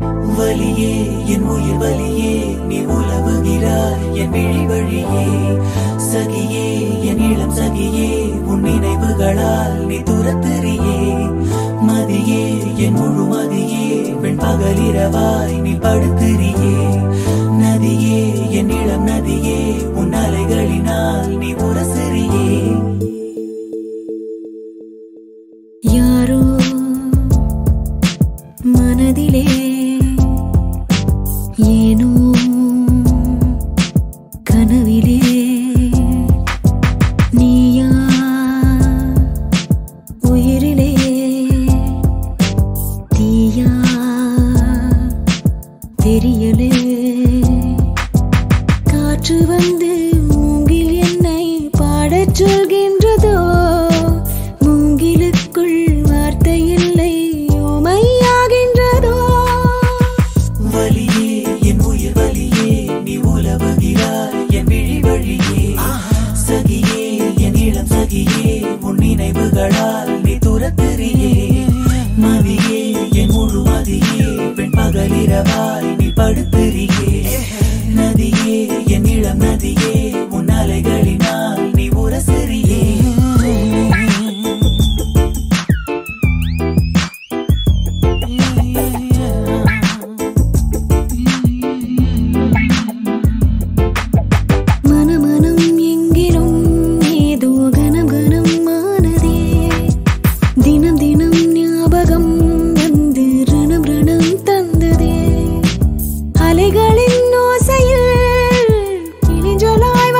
வலியே என் உயிர் வலியே நீ உலவுகிறாய் என் விழி வழியே சகியே என் இளம் சகியே உன் நினைவுகளால் நீ துரத்தெறியே மதியே என் முழு மதியே பெண் பகலிரவாய் நீ படுத்திரியே நதியே என் இளம் நதியே உன் அலைகளினால் நீ உரசெறியே யாரோ மனதிலே ஏனோ கனவிலே நீயா உயிரிலே தீயா தெரியலே காற்று வந்து மூங்கில் என்னை பாடச் சொல்கின்றதோ மூங்கிலுக்குள் வார்த்தை இல்லை ஓமையாகின்றதோ வலியே என் உயிர் வலியே நீ உலவுகிறாய் என் விழி வழியே சகியே என் இளம் சகியே உன் நினைவுகளால் நீ துரத்தெறியே மதியே என் முழு மதியே பெண் பகலிரவாய் நீ படுத்திரியே நதியே என் இளம் நதியே உன் அலைகளினால் நீ உரசெறியே மனமனம் எங்கிலும் ஏதோ கனம் கனம் ஆனதே தினம் தினம் ஞாபகம் வந்து ரணம் ரணம் தந்ததே அலைகளின் ஓசையில் கிளிஞ்சலாய்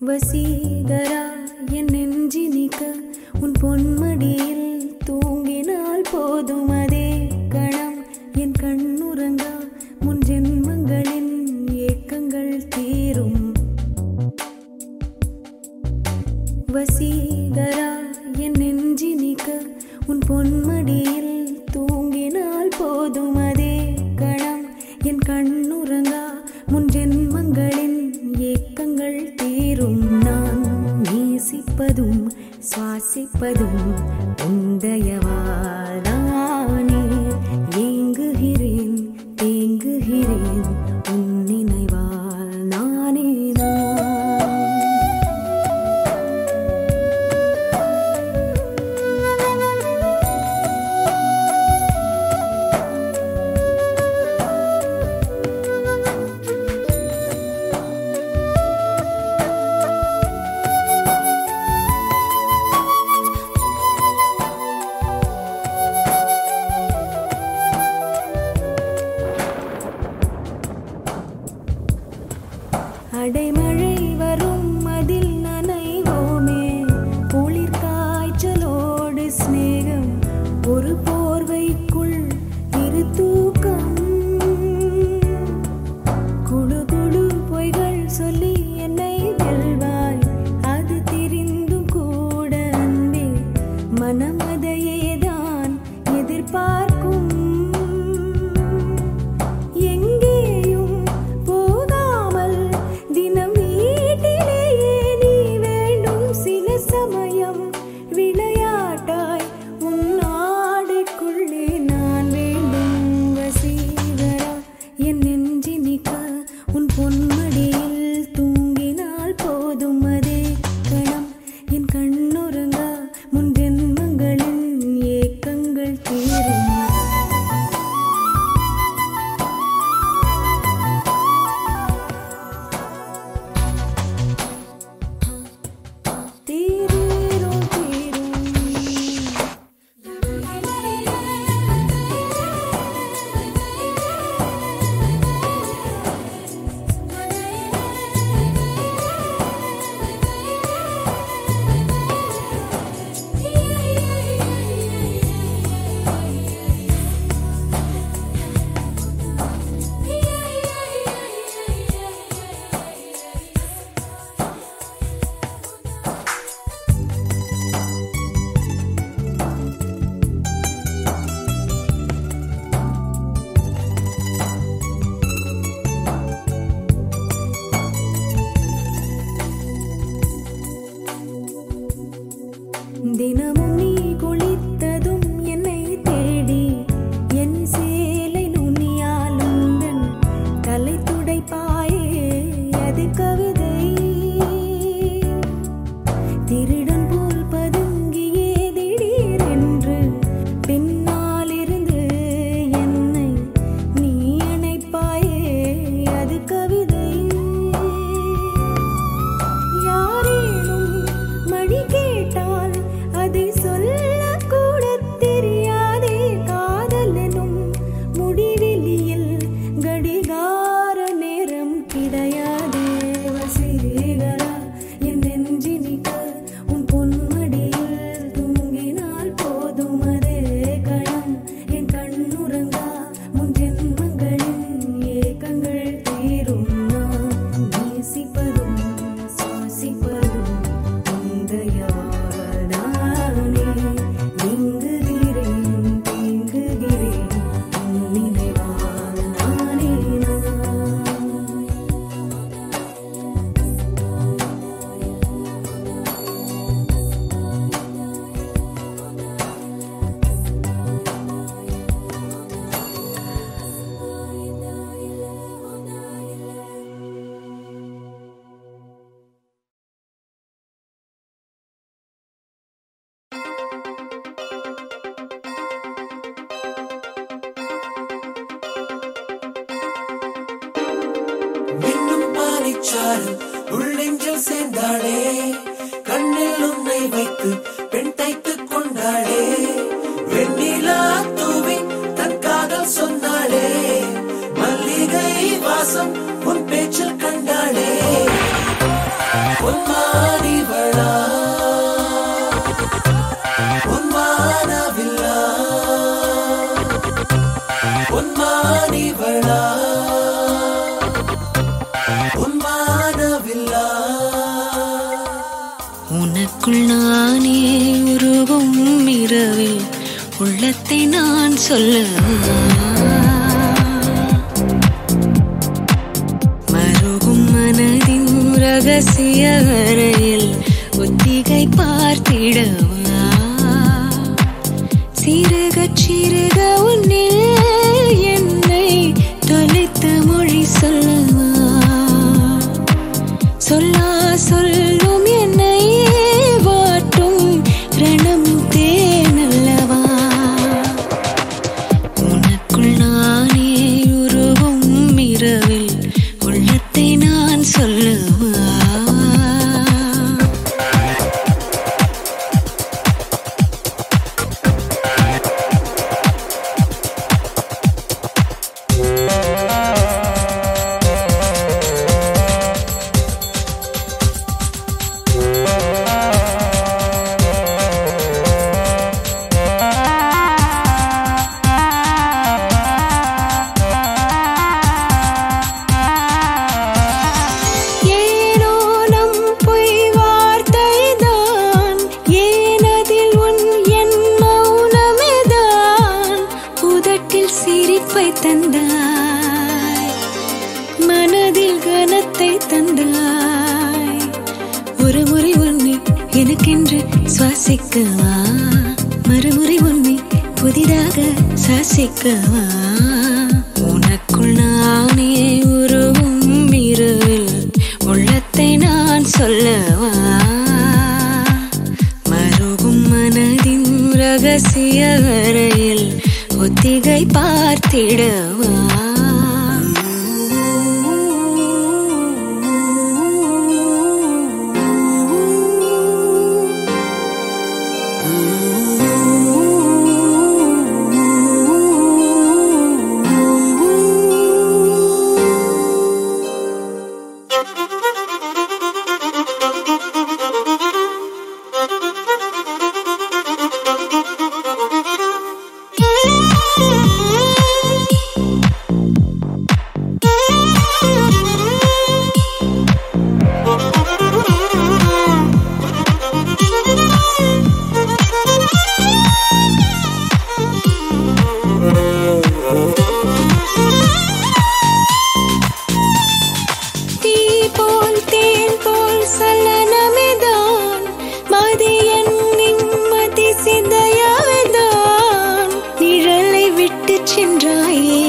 வசீகரா என் நெஞ்சினிக்க உன் பொன்மடியில் தூங்கினால் போதும் அதே கணம் என் கண்ணுறங்கா முன் ஜென்மங்களின் ஏக்கங்கள் தீரும் வசீகரா என் நெஞ்சினிக்க உன் பொன்மடியில் தூங்கினால் போதும் அதே கணம் என் கண்ணுறங்கா முன் ஜென்மங்களின் ஏக்கங்கள் தீரும் நான் நேசிப்பதும் சுவாசிப்பதும் உந்தயவாதானே ஏங்குகிறேன் தேங்குகிறேன் உன் நினைவால் நானே நான் அடைமழை வரும் அதில் நனைவோமே குளிர் காய்ச்சலோடு சிநேகம் ஒரு போர்வைக்குள் இரு தூக்கம் குழு குழு பொய்கள் சொல்லி என்னை வெல்வாய் அது தெரிந்தும் கூட அன்பே மனமதையேதான் எதிர்பார்க்கும் எங்கேயும் போகாமல் தினம் வீட்டிலேயே நீ வேண்டும் சில சமயம் விளையாட்டாய் உன் ஆடைக்குள்ளே நான் வேண்டும் வசீகரா என் நெஞ்சினிக்க உன் பொன்மடியில் தூங்கினால் போதும் அதே கணம் என் கண்ணுறங்கா முன் ஜென்மங்களின் ஏக்கங்கள் தீரும் தீரீரும் தீரும் தினமும் நீ குளித்ததும் என்னை தேடி என் சேலை நுனியால் உந்தன் தலை துடைப்பாயே அது கவிதை திருடன் போல் பதுங்கியே திடீரென்று பின்னாலிருந்து என்னை நீ அணைப்பாயே அது கவிதை யாரேனும் மணி கேட்டால் அதை சொல்லக்கூட தெரியாதே காதல் எனும் முடிவெளியில் கடிகார நேரம் கிடையாதே வசீகரா என் நெஞ்சினிக்க உன் பொன்மடியில் தூங்கினால் போதும் அதே கணம் என் கண்ணுறங்கா முன் ஜென்மங்களின் ஏக்கங்கள் தீரும் நான் நேசிப்பதும் சுவாசிப்பதும் உந்தையால் நானே எங்குகிறேன் தேங்குகிறேன் உன் நினைவால் நானே நான் மின்னும் பாலைச்சாறு உள்ளெஞ்சில் சேர்ந்தாளே கண்ணில் உன்னை வைத்து பெண் தைத்துக் கொண்டாளே வெண்ணிலா தூவி தன் காதல் சொன்னாளே மல்லிகை வாசம் உன் பேச்சில் கண்டாளே பொன்மா உன்மானிவளா உன்மானவில்லா உன்மானிவளா உன்மானவில்லா உனக்குள் நானே உருவும் இரவில் உள்ளத்தை நான் சொல்ல மருகும் மனதின் ரகசிய அறையில் ஒத்திகை பார்த்திடவா சிறுகச் சிறுக உன்னில் என்னை தொலைத்த மொழி சொல்லவா சொல்லா சொல்லும் என்னை வாட்டும் ரணம் தேனல்லவா உனக்குள் நானே உருவும் இரவில் உள்ளத்தை நான் சொல்லவா ஏனோ நம் பொய் வார்த்தைதான் ஏனதில் உன் என் மௌனமேதான் உதட்டில் சிரிப்பை தந்தாய் மனதில் கனத்தை தந்தாய் ஒரு முறை உன்னை எனக்கென்று சுவாசிக்கவா மறுமுறை உன்னை புதிதாக சாசிக்கவா உனக்குள் நானே உருவும் இரவில் உள்ளத்தை நான் சொல்லவா மருகும் மனதின் ரகசிய அறையில் ஒத்திகை பார்த்திடவா தீ போல் தேன் போல் சலனமேதான் மதியன் நிம்மதி சிந்தையாவேதான் நிழலை விட்டு சென்றாயே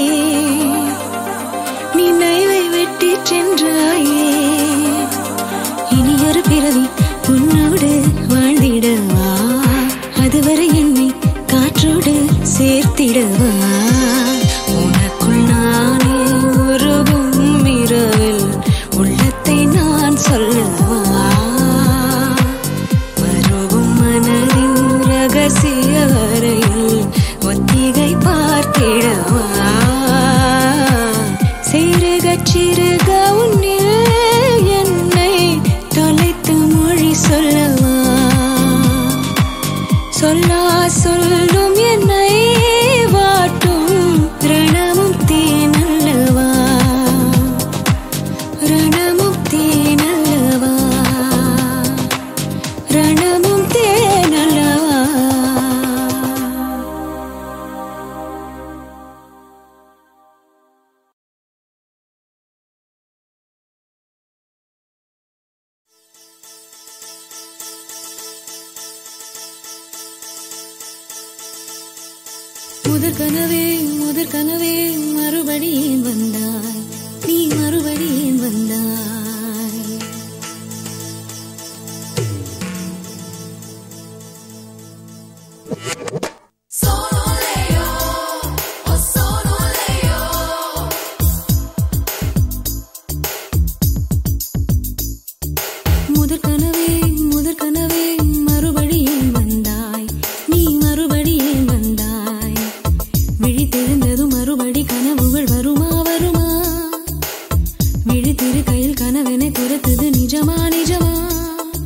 நினைவை வெட்டி சென்றாயே இனியொரு பிறவி உன்னோடு வாழ்ந்திடவா அதுவரை என்னை காற்றோடு சேர்த்திடவா உனக்குள் நானே உருவும் இரவில் உள்ளத்தை நான் சொல்லவா மருவும் மனதின் ரகசிய அறையில் ஒத்திகை பார்த்திடவா சிறுகச் சிறுக உன்னில் என்னை தொலைத்து மொழி சொல்லவா சொல்லா சொல்லும் என்னை வாட்டும் ரணமும் தேனல்லவா ரணமும் தேனல்லவா ரணமும் தேனல்லவா முதற் கனவே முதற் கனவே மறுபடியும் வந்தாய் நீ மறுபடியும் வந்தாய் முதற் கனவே முதற் கனவே மறுபடியும் வந்தாய் நீ மறுபடியும் வந்தாய் விழித்தெழுந்ததும் மறுபடி கனவுகள் வருமா வருமா விழித்திரு கையில் கனவென துரத்துது நிஜமா நிஜமா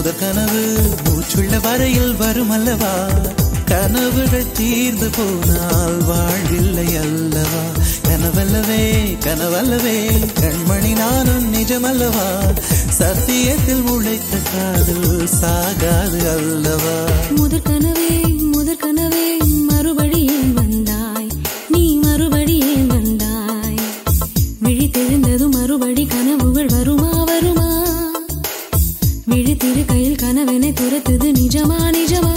முதற் கனவு மூச்சுள்ள வரையில் வரும் அல்லவா கனவுகள் தீர்ந்து போனால் வாழ்வில்லை அல்லவா கனவல்லவே கனவல்லவே கண்மணி நானும் நிஜமல்லவா சத்தியத்தில் உழைத்த காதல் சாகாது அல்லவா முதற் கனவே முதற் கனவே மறுபடியே வந்தாய் நீ மறுபடியே வந்தாய் விழித்தெழுந்ததும் மறுபடி கனவுகள் வருமா வருமா விழித்திரு கையில் கனவெனை துரத்துது நிஜமா நிஜமா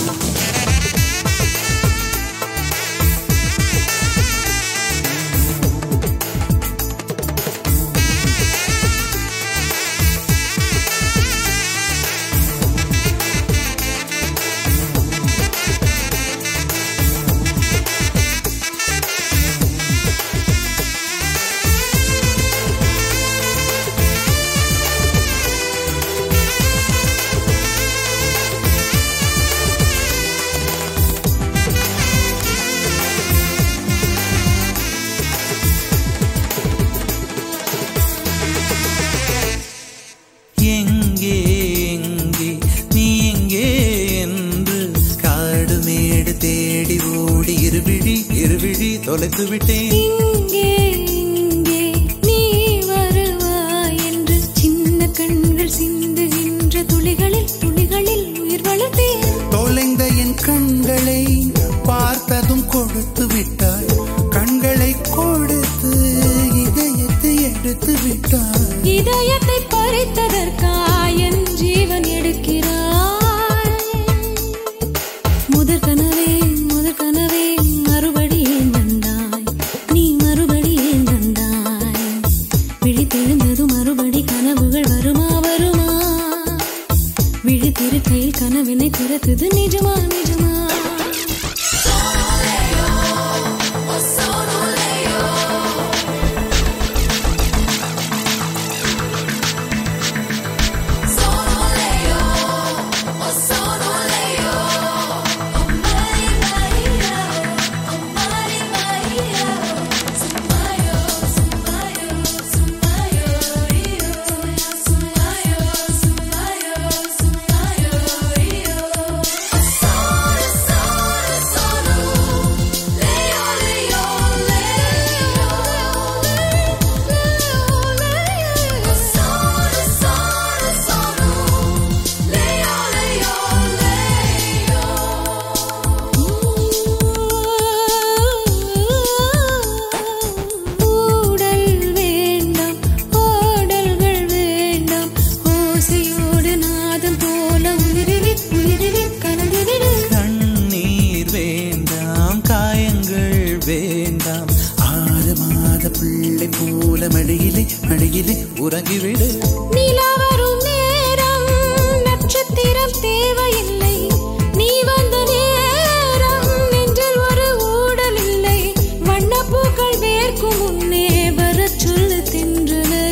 எங்கே எங்கே நீ எங்கே என்று காடு மேடு தேடி ஓடி இருவிழி இருவிழி தொலைத்து விட்டேன் இங்கே இங்கே நீ வருவாய் என்று சின்ன கண்கள் சிந்துகின்ற துளிகளில் துளிகளில் உயிர் வளர்த்தேன் தொலைந்த என் கண்களை பார்த்ததும் கொடுத்து விட்டாய் கண்களை கொடுத்து இதயத்தை எடுத்து விட்டாய் இதயத்தை பறித்ததற்காய் என் ஜீவன் எடுக்கிறாய் முதற் கனவே முதற் கனவே மறுபடியே வந்தாய் நீ மறுபடியே வந்தாய் விழித்தெழுந்ததும் மறுபடி கனவுகள் வருமா வருமா விழித்திருக்கையில் கனவினை துரத்துது நிஜமா நிஜமா ஊடல் வேண்டாம் ஓடல்கள் வேண்டாம் ஓசையோடு நாதம் போல உயிரில் உயிரில் கலந்துவிடு கண்ணீர் வேண்டாம் காயங்கள் வேண்டாம் ஆறு மாத பிள்ளை போல மடியிலே மடியிலே உறங்கிவிடு நிலா வரும் நேரம் நட்சத்திரம் தேவையில்லை நீ வந்த நேரம் நெஞ்சில் ஒரு ஊடல் இல்லை வண்ணப்பூக்கள் வேர்க்கும் முன்னே வரச் சொல்லு தின்றலை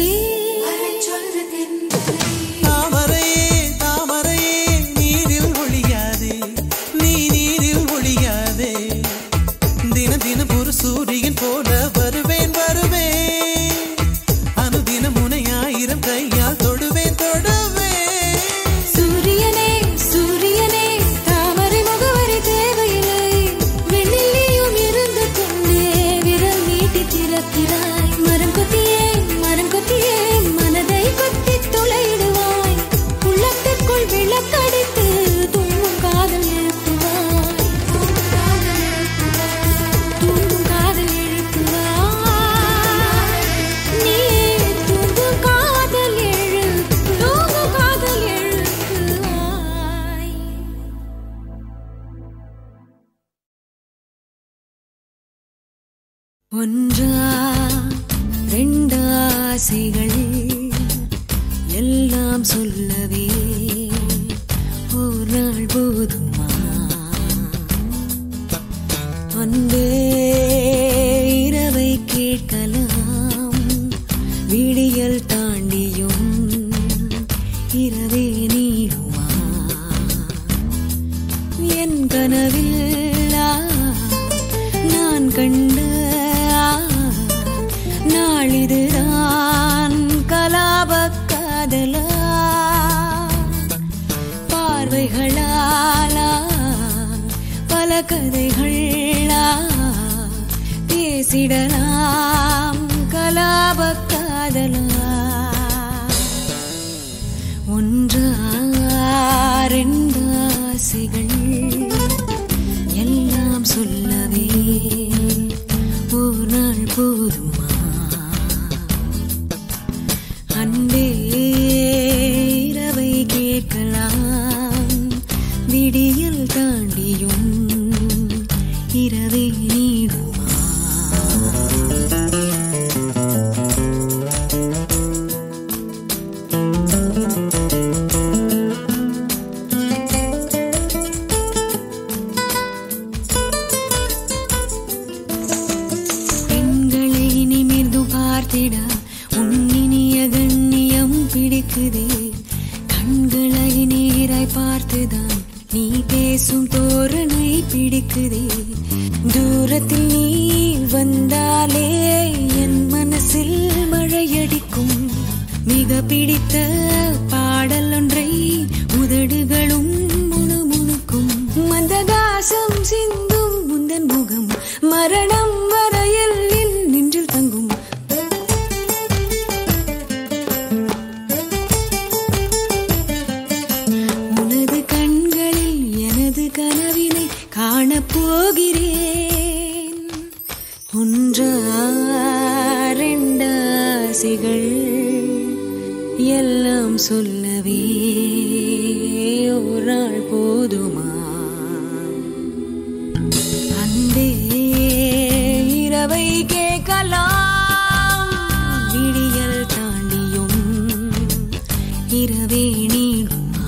தாமரையே தாமரையே நீரில் ஒழியாதே நீ நீரில் ஒழியாதே தின தினம் ஒரு சூரியன் போல வருவேன் வருவேன் அனுதினம் உனை ஆயிரம் கையால் தொடுவேன் தொடுவேன் சூரியனே சூரியனே தாமரை முகவரி தேவையில்லை வெண்ணிலையும் இருந்து கொண்டே விரல் நீட்டி திறக்கிறாய் மரம் கொத்தியே மரம் கொத்தியே மனதை கொத்தி துளையிடுவாய் உள்ளத்திற்குள் விளக்கடித்து தூங்கும் காதல் எழுப்புவாய் தூங்கும் காதல் எழுப்புவாய் நீ தூங்கும் காதல் எழுப்பு தூங்கும் காதல் எழுப்புவாய் ஒன்றா ரெண்டாசைகள் எல்லாம் சொல்லவே ஒரு நாள் போதுமா அன்பே இரவை கேட்கலாம் விடியல் தாண்டியும் இரவே நீடுமா என் கனவில் ஆ, நான் கண்ட ஆ, நாளிதுதான் கலாப காதலா கதைகள் ஆ, பேசிடலாம் கலாப காதலா ஒன்றா ரெண்டாசைகள் எல்லாம் சொல்லவே ஒரு நாள் போதுமா அன்பே இரவை கேட்கலாம் விடியல் தாண்டியும் இரவே நீடுமா பெண்களை நிமிர்ந்து பார்த்திட உன்னினிய கண்ணியம் பிடிக்குதே கண்களை நேராய் பார்த்துதான் நீ பேசும் தோரணை பிடிக்குதே தூரத்தில் நீ வந்தாலே என் மனசில் மழையடிக்கும் மிக பிடித்த பாடல் ஒன்றை உதடுகளும் முணுமுணுக்கும் மந்தகாசம் சிந்தும் முந்தன் முகம் மரணம் வரையில் என் நெஞ்சில் தங்கும் உனது கண்களில் எனது கனவினை காணப் போகிறேன் ஒன்றா ரெண்டாசைகள் எல்லாம் சொல்லவே ஒரு நாள் போதுமா அன்பே இரவை கேட்கலாம் விடியல் தாண்டியும் இரவே நீடுமா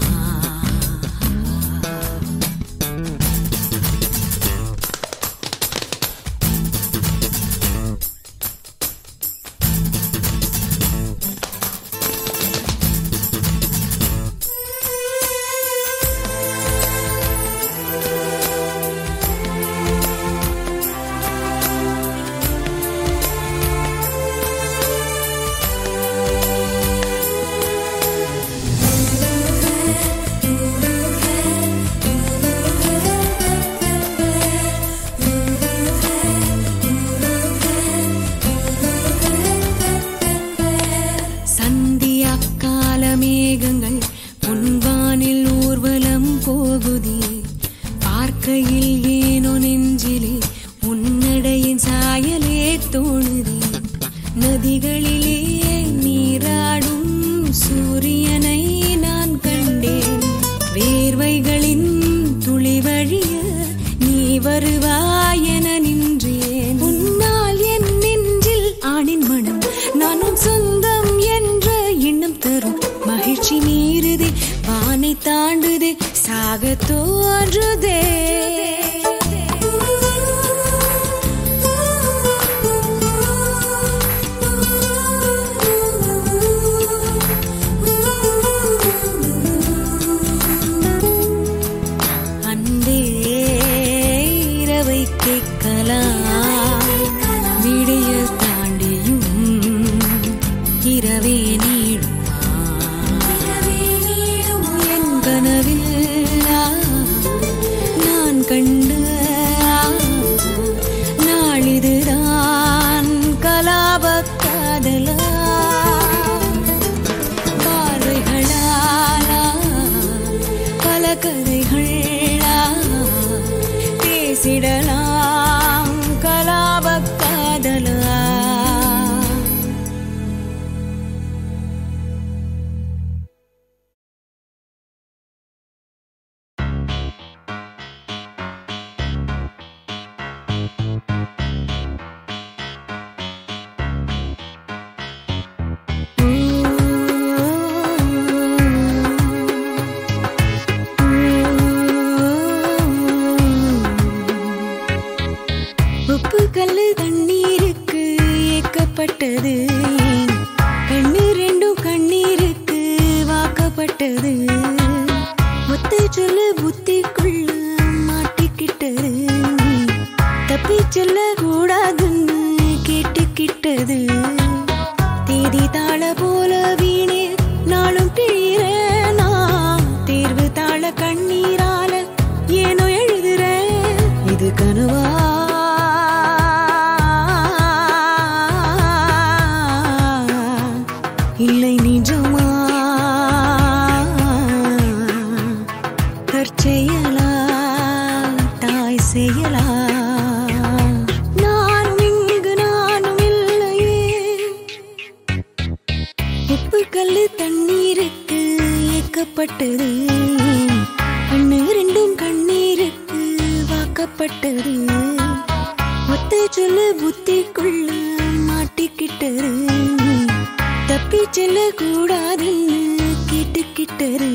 சந்தியா கால மேகங்கள் பொன்வானில் ஊர்வலம் போகுதே பார்க்கையில் ஏனோ நெஞ்சிலே உன்னடையின் சாயலே தோணுதே நதிகளிலே நீராடும் சூரியனை நான் கண்டேன் வேர்வைகளின் துளி வழிய நீ வருவாய் என நின்றேன் உன்னால் என் நெஞ்சில் ஆணின் மனம் நானும் சொந்தம் என்ற எண்ணம் தரும் மகிழ்ச்சி மீறுதே வானை தாண்டுதே சாக தோன்றுதே அன்பே இரவை கேட்கலாம் விடியல் தாண்டியும் இரவே நீடுமா என் கனவில் ஆ, நான் கண்ட ஆ, நாளிதுதான் கலாப காதலா பார்வைகளாலா பல கதைகளா பேசிடலாம் கலாப காதலா உப்பு கல்லு தண்ணீருக்கு ஏக்கப்பட்டது ஏன் கண்ணு ரெண்டும் கண்ணீருக்கு வாக்கப்பட்டது ஒத்தை சொல்லு புத்திக்குள்ள மாட்டிக்கிட்டது தப்பி சொல்ல கூடாதுன்னு கேட்டுக்கிட்டது தேதி தாள போல வீணே நாளும் கிழிறேனா தேர்வு தாள கண்ணீரால ஏனோ எழுதுறேன் வாக்கப்பட்டது கண்ணு ரெண்டும் கண்ணீருக்கு வாக்கப்பட்டது ஒத்த சொல்லு புத்திக்குள்ள மாட்டிக்கிட்டது தப்பி செல்ல கூடாதுன்னு கேட்டுக்கிட்டது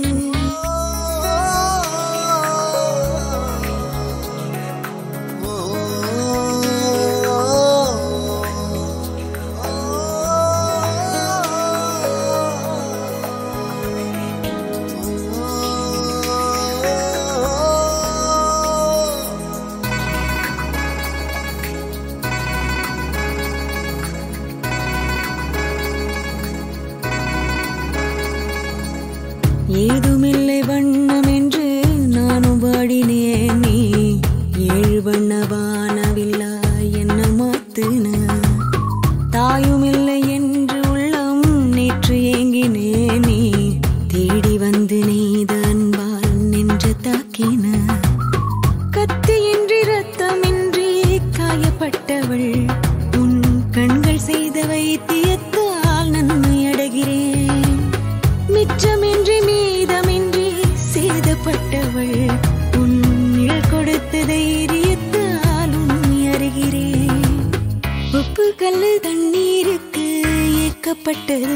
ஏதுமில்லை வண்ணம் என்று நானும் பாடினேன் நீ ஏழு வண்ண வானவில்லா என்ன மாத்துன தாயும் இல்லை என்று உள்ளம் நேற்று ஏங்கினே நீ தேடி வந்து நெய்த அன்பால் நின்று தாக்கின கத்தியின்றி ரத்தமின்றி காயப்பட்டவள் உன் கண்கள் செய்த வைத்தியத்தால் நன்மை அடைகிறேன் மிச்சமின்றி மீதமின்றி சேதப்பட்டவள் உன் நிழல் கொடுத்த தைரியத்தால் உண்மை அறிகிறேன் உப்பு கல்லு தண்ணீருக்கு ஏக்கப்பட்டது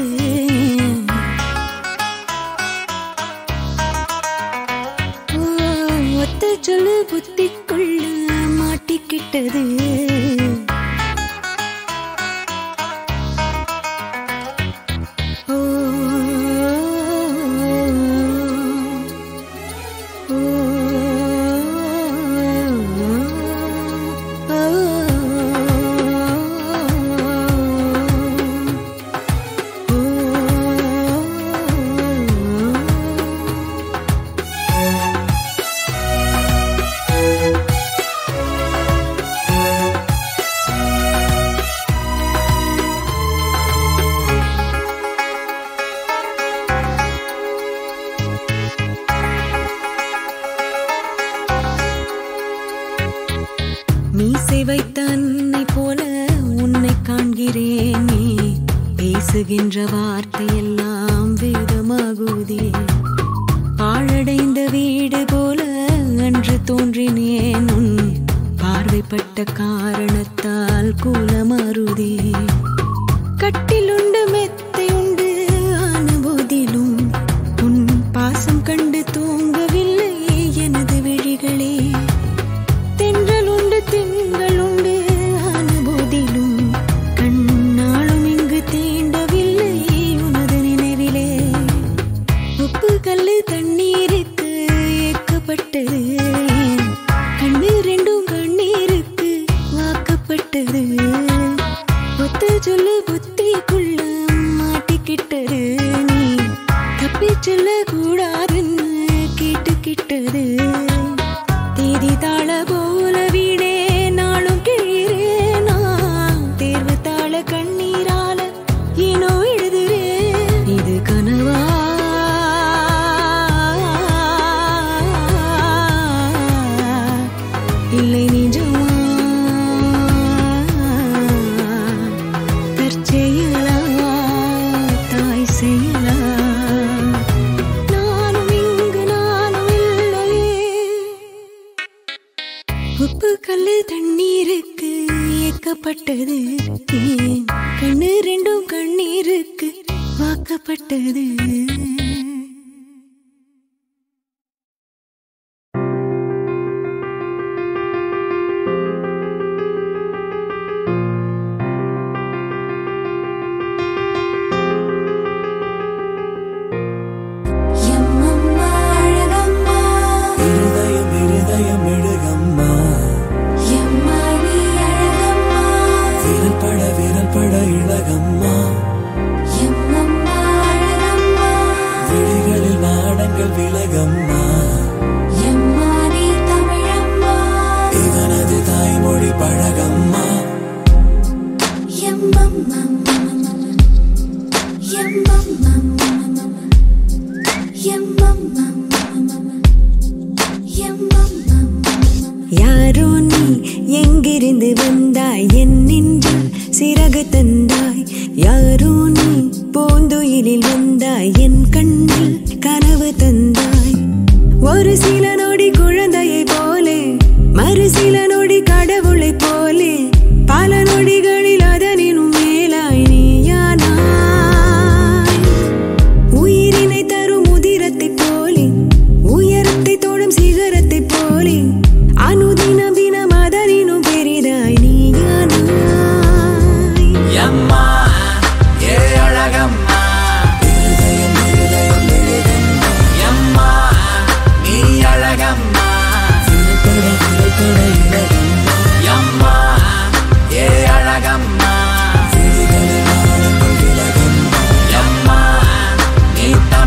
ஓ, ஒத்த சொல்லு புத்திக்குள்ள மாட்டிக்கிட்டது ஓ, ஓ, மீசை வைத்த அன்னை போல உன்னை காண்கிறேனே பேசுகின்ற வார்த்தையெல்லாம் வேதமாகுதே பாழடைந்த வீடு போல அன்று தோன்றினேன் உன் பார்வைப்பட்ட காரணத்தால் கூலமாறுதே கட்டிலுண்டு மெத்தை உண்டு ஆன போதிலும் உன் பாசம் கண்டு தூங்கவில்லை எனது விழிகளே தென்றல் உண்டு திங்கள் உண்டு ஆன போதிலும் கண்ணாலும் இங்கு தீண்டவில்லை உனது நினைவிலே உப்பு கல்லு தண்ணீருக்கு ஏக்கப்பட்டது கண்ணு ரெண்டும் கண்ணீருக்கு வாக்கப்பட்டது ஒத்த சொல்லு புத்திக்குள்ள மாட்டிக்கிட்டது நீ தப்பி சொல்ல கூடாதுன்னு கேட்டுக்கிட்டது தேதி தாள போல வீடே நாளும் கிழிறேனா தேர்வு தாள கண்ணீரால ஏனோ எழுதுறேன் இது கனவா இல்லை நிஜமா தற்செயலா தாய் செயலா நானும் இங்கு நானும் இல்லையே உப்பு கல்லு தண்ணீருக்கு ஏக்கப்பட்டது ஏன் கண்ணு ரெண்டும் கண்ணீருக்கு வாக்கப்பட்டது எம்மம்மா அழகம்மா இருதயம் இருதயம் எழுகம்மா எம்மா நீ அழகம்மா விரல் பட விரல் பட இழகம்மா எம்மம்மா அழகம்மா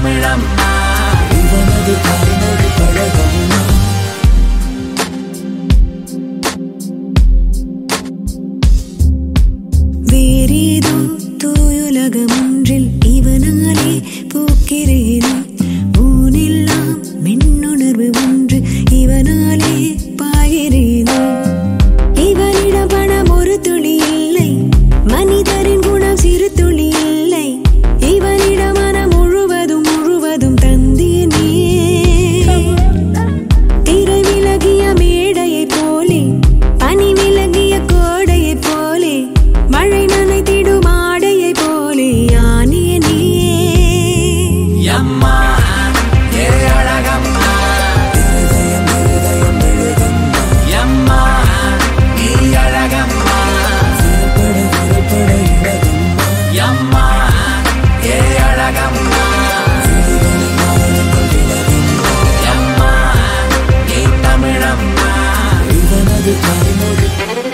தமிழம்மா இவனது தாய்மொழி கழகம்மா வேறேதோ தூயுலகம் ஒன்றில் இவனாலே போக்கிறேனே ஊனெல்லாம் மின்னுணர்வு ஒன்று இவனாலே பாயிறேனே இவனிடம் பணம் ஒரு துளி இல்லை மனிதரின் குணம் சிறு துளி இல்லை இவனிடம் மனம் முழுவதும் முழுவதும் தந்தேனே திரை விலகிய மேடையைப் போலே பனி விலகிய கோடையைப் போலே மழை நனைத்திடும் ஆடையைப் போலே ஆனேனே அம்மா ஏ அழகம்மா இருதயம் இருதயம் எழுதம்மா அம்மா நீ அழகம்மா சிறுபட சிறுபட இழகம்மா அம்மா ஏ அழகம்மா விழிகளில் மாறுங்கள் விலகம்மா அம்மா நீ தமிழம்மா இவனது தாய்மொழி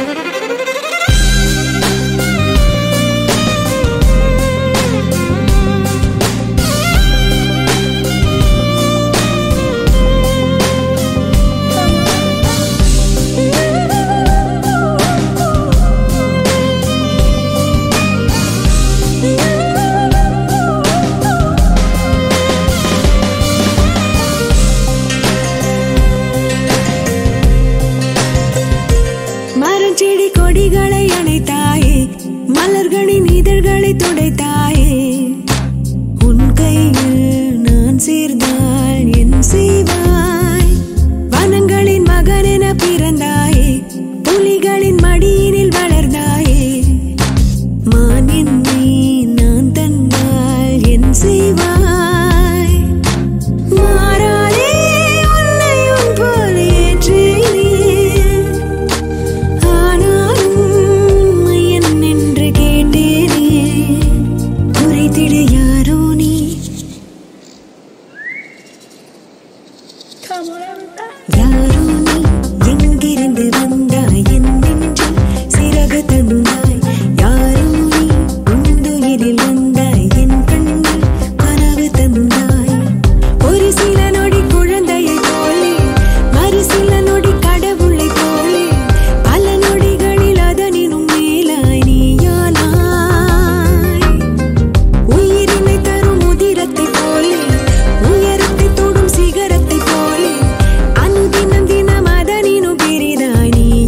மரஞ்செடி கொடிகளை அணைத்தாயே மலர்களின் இதழ்களை துடைத்தாயே உன் கையில் நான் சேர்ந்தால் என் செய்வாய் வனங்களின் மகன் என பிறந்தாயே புலிகளின் மடியினில் வளர்ந்தாயே மான் என்னை நான் தந்தால் என் செய்வாய் மாறாதே உன்னை உன் போல ஏற்றேனே ஆனாலும் என்னென்று கேட்டேனே உரைத்திட யாரோ நீ யாரோ நீ எங்கிருந்து வந்தாய் என் நெஞ்சில் சிறகு தந்தாய் யாரோ நீ உந்துயிரில் வந்தாய் என் கண்ணில் கனவு தந்தாய் ஒரு சில நொடி குழந்தையை போலே மறு சில நொடி கடவுளை போலே பல நொடிகளில் அதனினும் மேலாய் நீயானாய் உயிரினை தரும் உதிரத்தை போலே உயரத்தை தொடும் சிகரத்தை போலே அனுதினம் தினம் அதனினும் பெரிதாய் நீ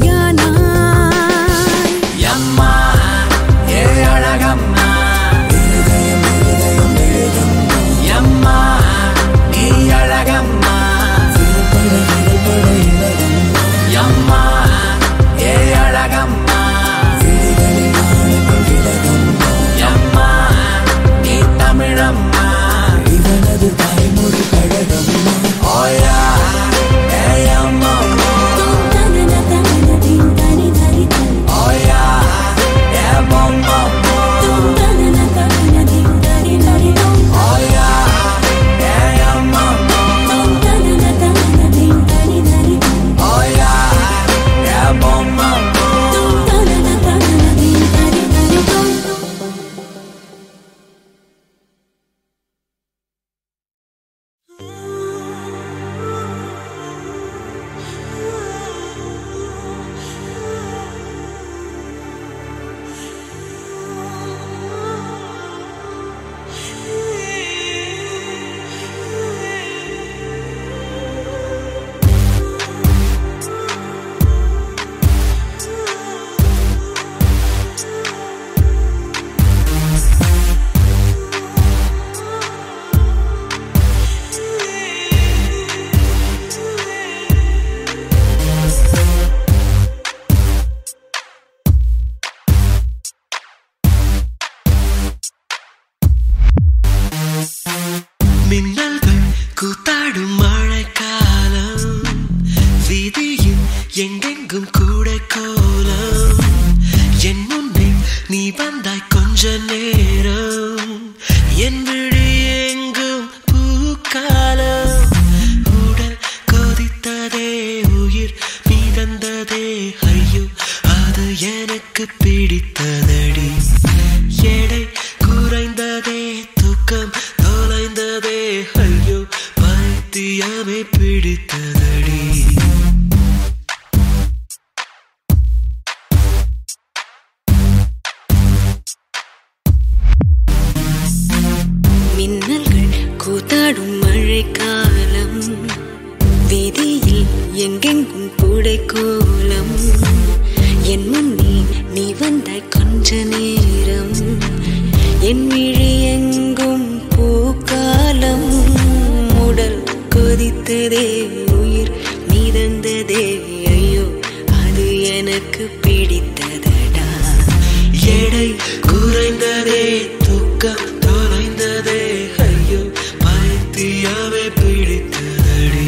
பைத்தியமே பிடித்ததடி மின்னல்கள் கூத்தாடும் மழைக்காலம் வீதியில் எங்கெங்கும் பூடை கோலம் என் முன்னே நீ வந்தாய் கொஞ்ச நேரம் என் விழி எங்கும் பூக்காலம் உடல் கொதித்ததே உயிர் மிதந்ததே ஐயோ அது எனக்கு பிடித்ததடா எடை குறைந்ததே தூக்கம் தொலைந்ததே ஐயோ பைத்தியமே பிடித்ததடி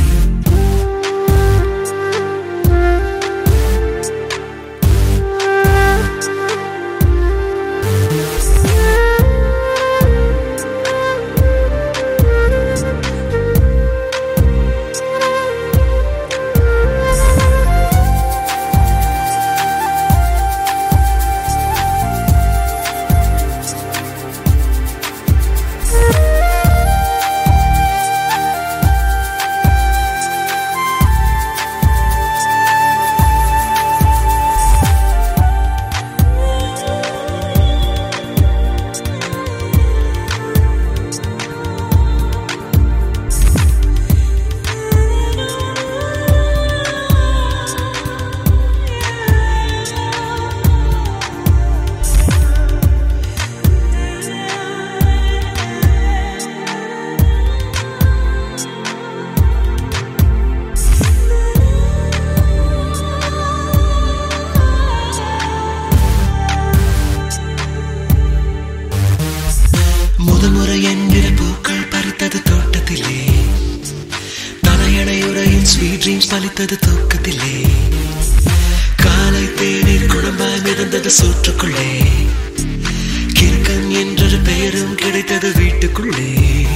முதல் முறை என்கிற பூக்கள் பறித்தது தோட்டத்திலே தலையணையுறையில் ஸ்வீட் ட்ரீம்ஸ் பலித்தது தூக்கத்திலே காலை தேநீர் குழம்பாய் மிதந்தது சோற்றுக்குள்ளே கிறுக்கன் என்றொரு பெயரும் கிடைத்தது வீட்டுக்குள்ளே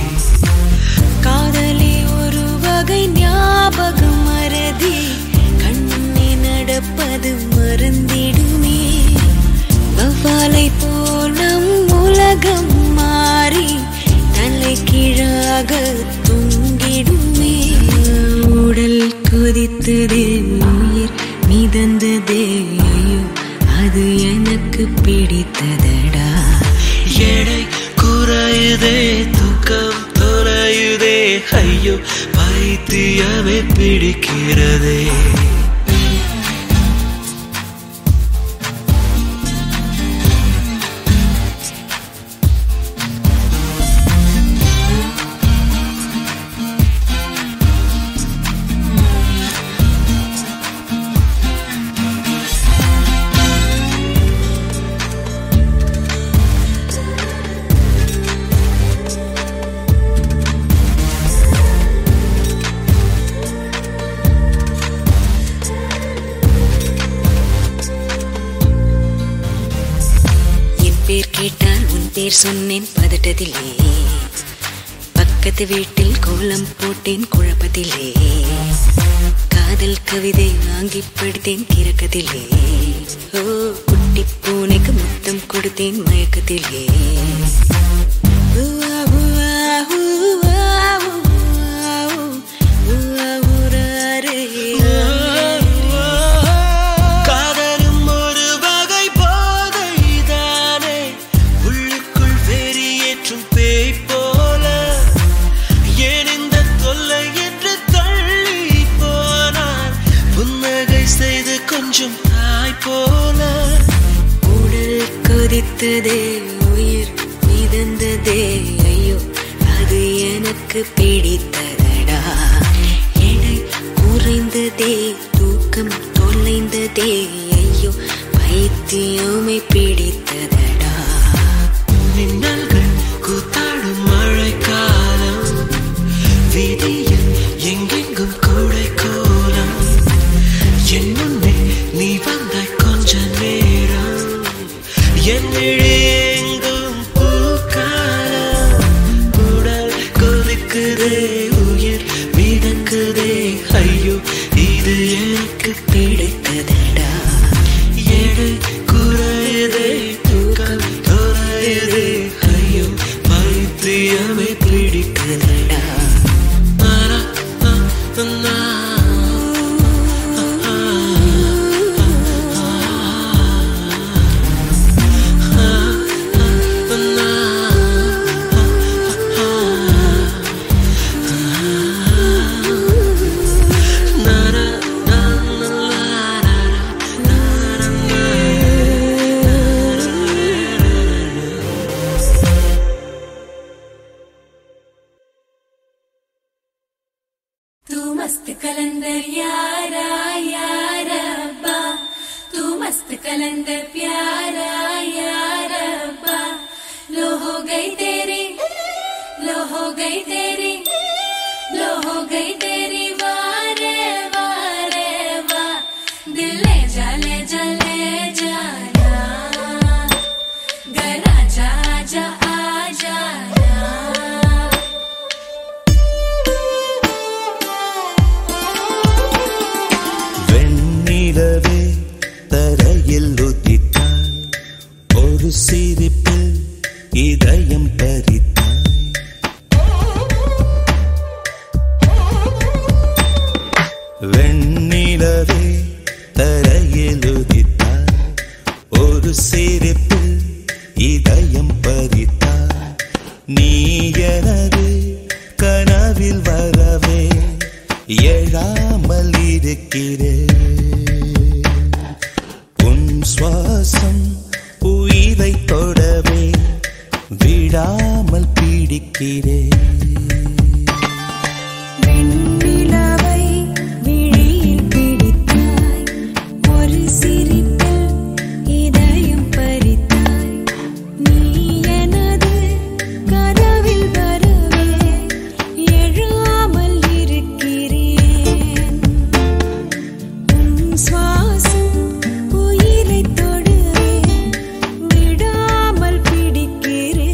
காதலி ஒரு வகை ஞாபகம் மறதி கண்ணே நடப்பது மறந்திடுமே வவ்வாலை போல் நம் உலகம் மாறி தலை கீழாக தொங்கிடுமே உடல் கொதித்ததே உயிர் மிதந்ததே ஐயோ அது எனக்கு பிடித்ததடா எடை குறையுதே தூக்கம் தொலையுதே ஐயோ பைத்தியமே பிடிக்கிறதே என் பேர் கேட்டால் உன் பேர் சொன்னேன் பதட்டத்திலே பக்கத்து வீட்டில் கோலம் போட்டேன் குழப்பத்திலே காதல் கவிதை வாங்கி படித்தேன் கிறக்கத்திலே ஓ குட்டி பூனைக்கு முத்தம் கொடுத்தேன் மயக்கத்திலே ஊவா, ஊவா, ஊவா, ஊவா, ஊவா, ஊராரே. காதலும் ஒரு வகை போதைதானே உள்ளுக்குள் வெறியேற்றும் பேய் போல ஏன் இந்த தொல்லை என்று தள்ளி போனார் புன்னகை செய்து கொஞ்சம் தாய் போல உடல் கொதித்ததே உயிர் மிதந்ததே ஐயோ அது எனக்கு பிடித்ததடா எடை குறைந்ததே தூக்கம் தொலைந்ததே ஐயோ பைத்தியமே பிடித்ததடா மின்னல்கள் கூத்தாடும் மழைக்காலம் வீதியில் எங்கெங்கும் கூடை கோலம் என் முன்னே நீ வந்த கொஞ்ச நேரம் என் இழி எங்கும் பூக்காலம் உடல் கொதிக்குதே உயிர் மிதக்குதே ஐயோ இது எனக்கு பிடித்ததடா எடை குறையுதே தூக்கம் தொலையுதே ஐயோ பைத்தியமே பிடிக்குதடா ஆனா मस्त कलंदर यारा यारा अब्बा तू मस्त कलंदर प्यारा यारा अब्बा लो हो गई तेरी लो हो गई तेरी लो हो गई तेरी वारे वारे वा दिल ले जा ले जा ले जाना घर आजा आजा आ जाना வெண்ணிலவே தரையில் உதித்தாய் ஒரு சிரிப்பில் இதயம் பறித்தாய் வெண்ணிலவே தரையில் உதித்தாய் ஒரு சிரிப்பில் இதயம் பறித்தாய் நீ எனது கனவில் வரவே எழாமல் இருக்கிறேன் உன் சுவாசம் உயிரை தொடவே விடாமல் பீடிக்கிறேன் வெண்ணிலவை விழியில் பிடித்தாய் ஒரு சிரிப்பில் இதயம் பறித்தாய் நீ எனது கனவில் வரவே எழாமல் இருக்கிறேன் உன் சுவாசம் உயிரை தொடுவே விடாமல் பிடிக்கிறேன்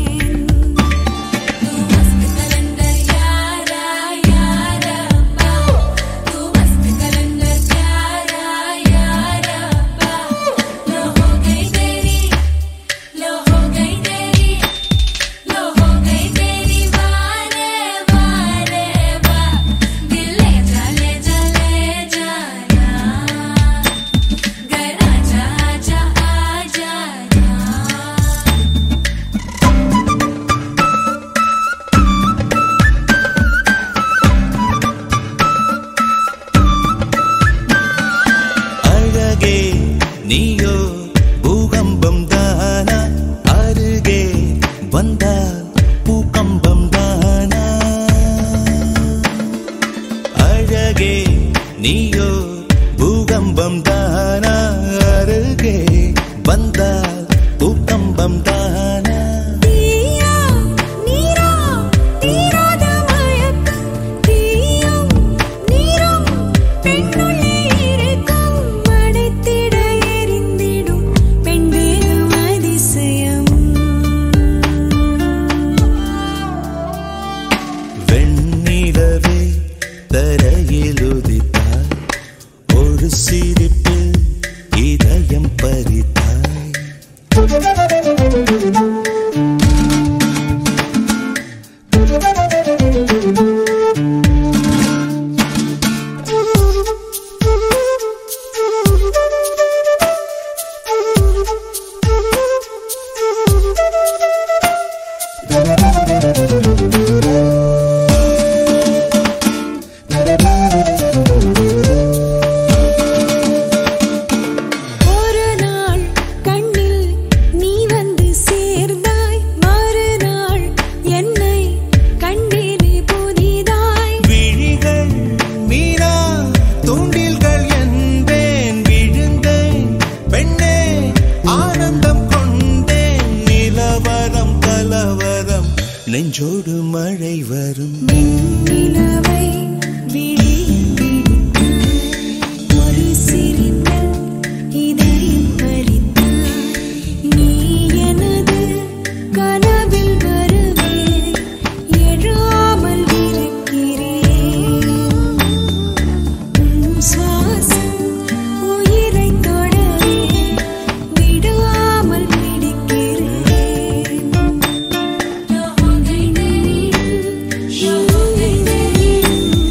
तू मस्त कलंदर यारा यारा अब्बा तू मस्त कलंदर प्यारा यारा अब्बा लो हो गई तेरी लो हो गई तेरी लो हो गई तेरी वारे वारे वा दिल ले जा ले जा ले जाना घर आजा आजा आ जाना அழகே நீயோ பூகம்பம் தானா அருகே வந்தால் பூகம்பம் தானா அழகே நீயோ பூகம்பம் தானா அருகே வந்தால் பூகம்பம் தானா தீயா நீரா தீராத மயக்கம் தீயும் நீரும் பெண்ணுள்ளே இருக்கும் மடைத்திட எரிந்திடும் பெண்தேகம் அதிசயம் வெண்ணிலவே தரையில் உதித்தாய் ஒரு சிரிப்பில் இதயம் பறித்தாய் ஒரு நாள் கண்ணில் நீ வந்து சேர்ந்தாய் மறுநாள் என்னை கண்டேனே புதிதாய் விழிகள் மீனா தூண்டில்கள் என்பேன் விழுந்தேன் பெண்ணே ஆனந்தம் கொண்டேன் நிலவரம் கலவரம் நெஞ்சோடு மழை வரும் நிலவை விழியில் பிடித்தாய் ஒரு சிரிப்பில் இதயம் பறித்தாய் நீ எனது கனவில் வருவே எழாமல் இருக்கிறேன் உன் சுவாசம் உயிரை தொடவே விடாமல் பிடிக்கிறேன் लो हो गई तेरी लो हो गई तेरी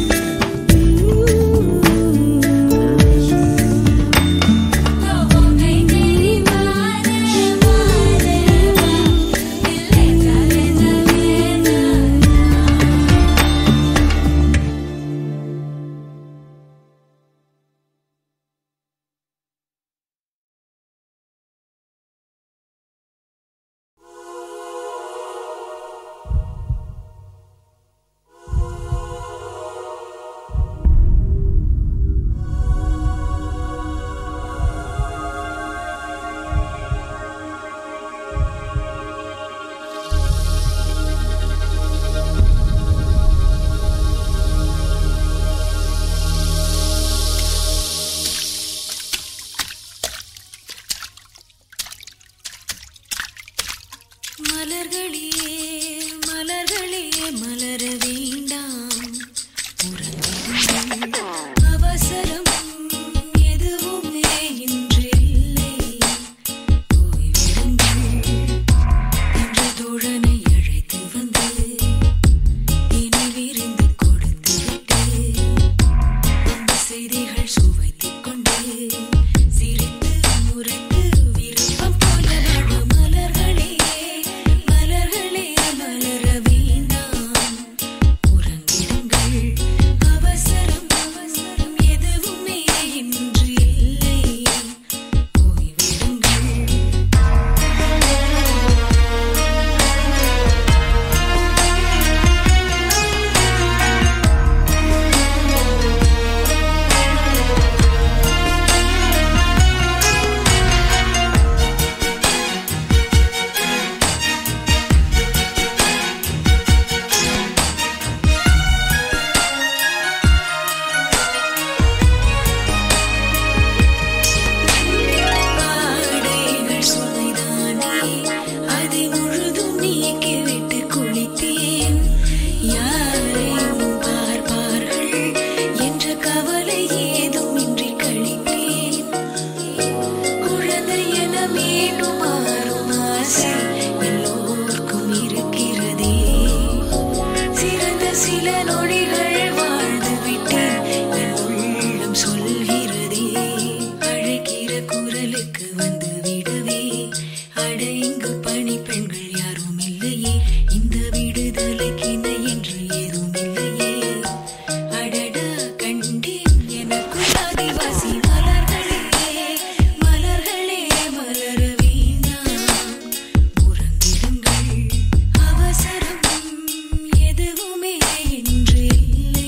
சில நொடிகள் வாழ்ந்து விட்டேன் என் உள்ளம் சொல்கிறதே அழைக்கிற குரலுக்கு வந்து விடவே அட இங்கு பணி பெண்கள் யாரும் இல்லையே இந்த விடுதலைக்கு இணை என்று ஏதும் இல்லையே அடடா கண்டேன் எனக்குள் ஆதிவாசி மலர்களே மலர்களே மலர வீணாம் உறங்கிடுங்கள் அவசரம் எதுவுமே என்று இல்லை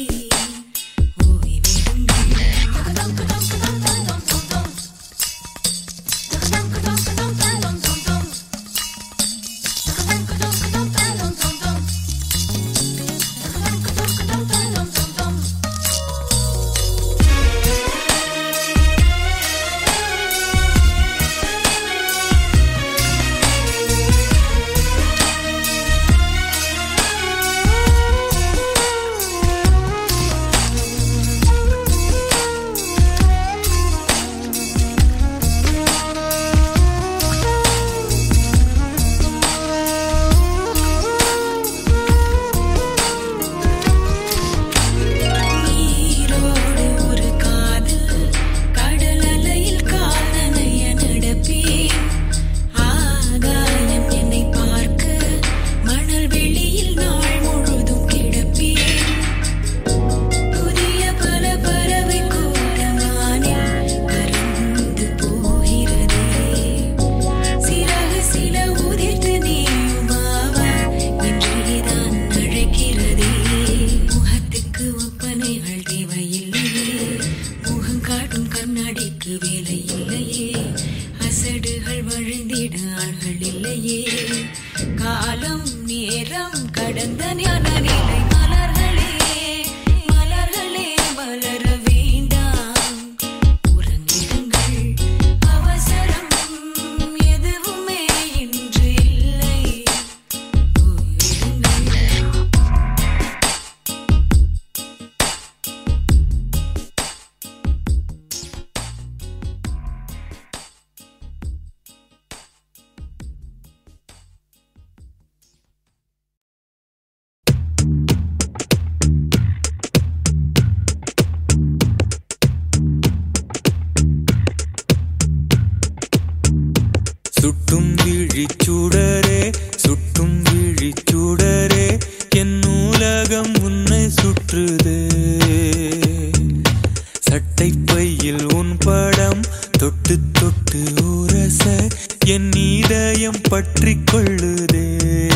நீரோடு ஒரு காதல் கடல் அலையில் கால் நனைய நடப்பேன் ஆகாயம் என்னை பார்க்க மணல் வெளியில் நாள் முழுதும் கிடப்பேன் புதிய பல பறவை கூட்டமானில் பறந்து போகிறதே சிறகு சில உதிர்த்து நீயுமாவா என்றேதான் அழைக்கிறதே முகத்துக்கு ஒப்பனைகள் தேவையில்லையே முகம் காட்டும் கண்ணாடிக்கு வேலை இல்லையே அசடுகள் வழிந்திட ஆள்கள் இல்லையே காலம் நேரம் கடந்த ஞான நிலை மலர்களே மலர்களே மலர வேண்டாம் உறங்கிடுங்கள் அவசரம் எதுவுமே இன்று இல்லை ஓய்விடுங்கள் சுட்டும் விழிச்சுடரே சுட்டும் விழிச்சுடரே என் நூலகம் உன்னை சுற்றுதே சட்டை பையில் உன் படம் தொட்டு தொட்டு உரச என் இதயம் பற்றிக் கொள்ளுதே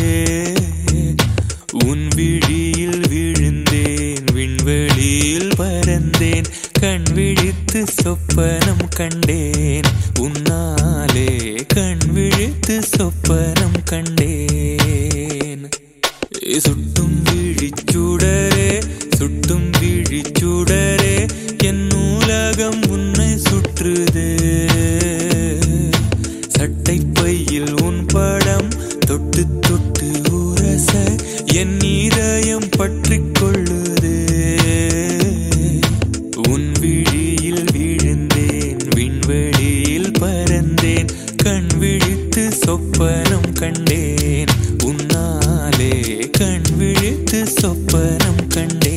உன் விழியில் விழுந்தேன் விண்வெளியில் பறந்தேன் கண் விழித்து சொப்பனம் கண்டேன் உன்னாலே கண் விழித்து சொப்பனம் கண்டேன் சுட்டும் விழிச்சுடரே சுட்டும் விழிச்சுடரே என் நூலகம் உன்னை சுற்றுதே சட்டை பையில் உன் படம் தொட்டு தொட்டு உரச என் இதயம் பற்றிக் கொள்ளுதே உன் விழியில் விழுந்தேன் விண்வெளியில் பறந்தேன் கண் விழித்து சொப்பனம் கண்டேன் உன்னாலே கண் விழித்து சொப்பனம் கண்டேன்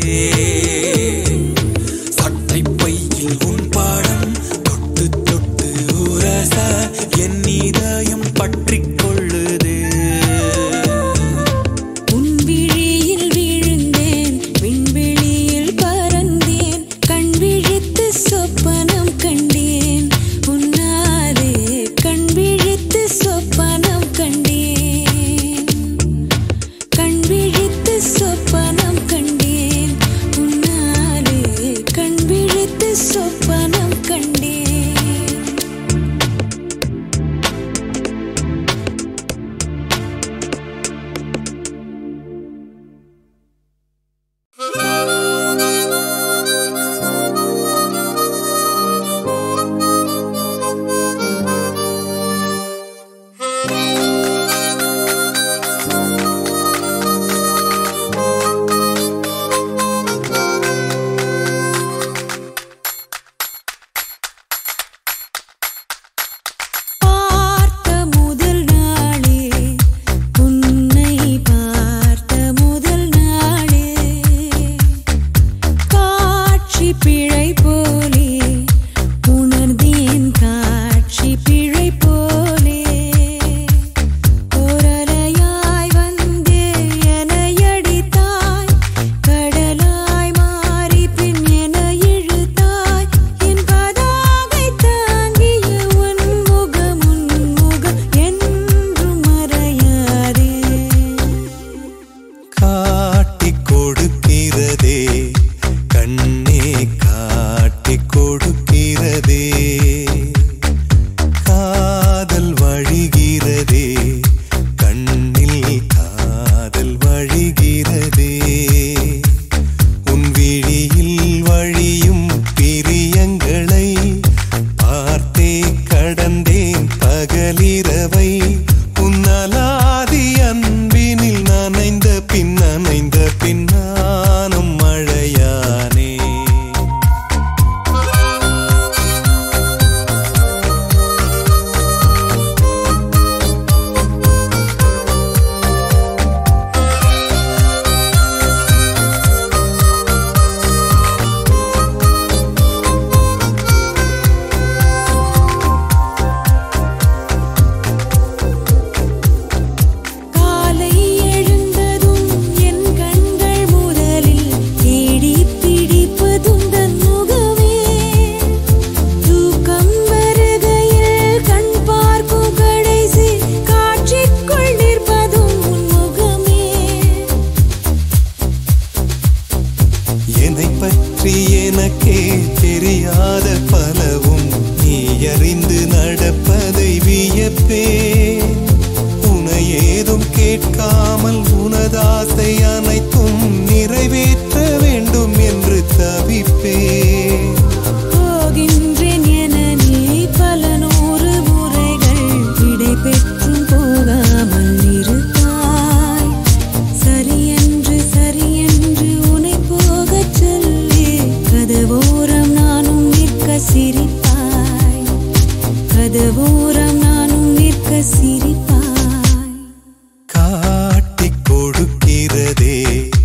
சட்டை பையில் உன் பாடம் தொட்டு தொட்டு உரச என் இதயம் பற்றிக் கொள்ளுதே உன் விழியில் விழுந்தேன் விண்வெளியில் பறந்தேன் கண் விழித்து சொப்பனம் கண்டேன் உன்னாலே கண் விழித்து சொப்பனம் கண்டேன் கண் விழித்து சொப்பனம் கண்டேன் உன்னாலே கண் விழித்து சொப்பனம் கண்டேன் பார்த்த முதல் நாளே உன்னை பார்த்த முதல் நாளே காட்சி பிழை போலே உணர்ந்தேன் காட்சி பிழை போலே ஓரலையாய் வந்தே என்னை அடித்தாய் கடலாய் மாறி பின் என இழுத்தாய் என் பதாகை தாங்கிய உன் முகம் உன் முகம் என்றும் மறையாதே காட்டிக் கொடுக்கிறதே கண்ணே காட்டிக் கொடுக்கிறதே காதல் வழிகிறதே கண்ணில் காதல் வழிகிறதே உன் விழியில் வழியும் பிரியங்களை பார்த்தே கடந்தேன் பகலிரவை உன்னலாதி அன்பினில் நனைந்த பின் நனைந்த பின்னானும் மழையானே காலை எழுந்ததும் என் கண்கள் முதலில் தேடி பிடிப்பதும் தன் முகமே தூக்கம் வருகையில் கண் பார்க்கும் கடைசி காட்சிக்குள் நிற்பதும் உன் முகமே என்னை பற்றி எனக்கே தெரியாத பலவும் நீ அறிந்து நடப்பதை வியப்பே உனை ஏதும் கேட்காமல் உனதாசை அனைத்தும் நிறைவேற்ற வேண்டும் என்று தவிப்பே போகின்றேன் என நீ பல நூறு முறைகள் விடை பெற்றும் போகாமல் இருப்பாய் சரியென்று சரியென்று உன்னை போகச் சொல்லி கதவோரம் நானும் நிற்க சிரிப்பாய் கதவோரம் நானும் நிற்க சிரிப்பாய் காட்டிக் கொடுக்கிறதே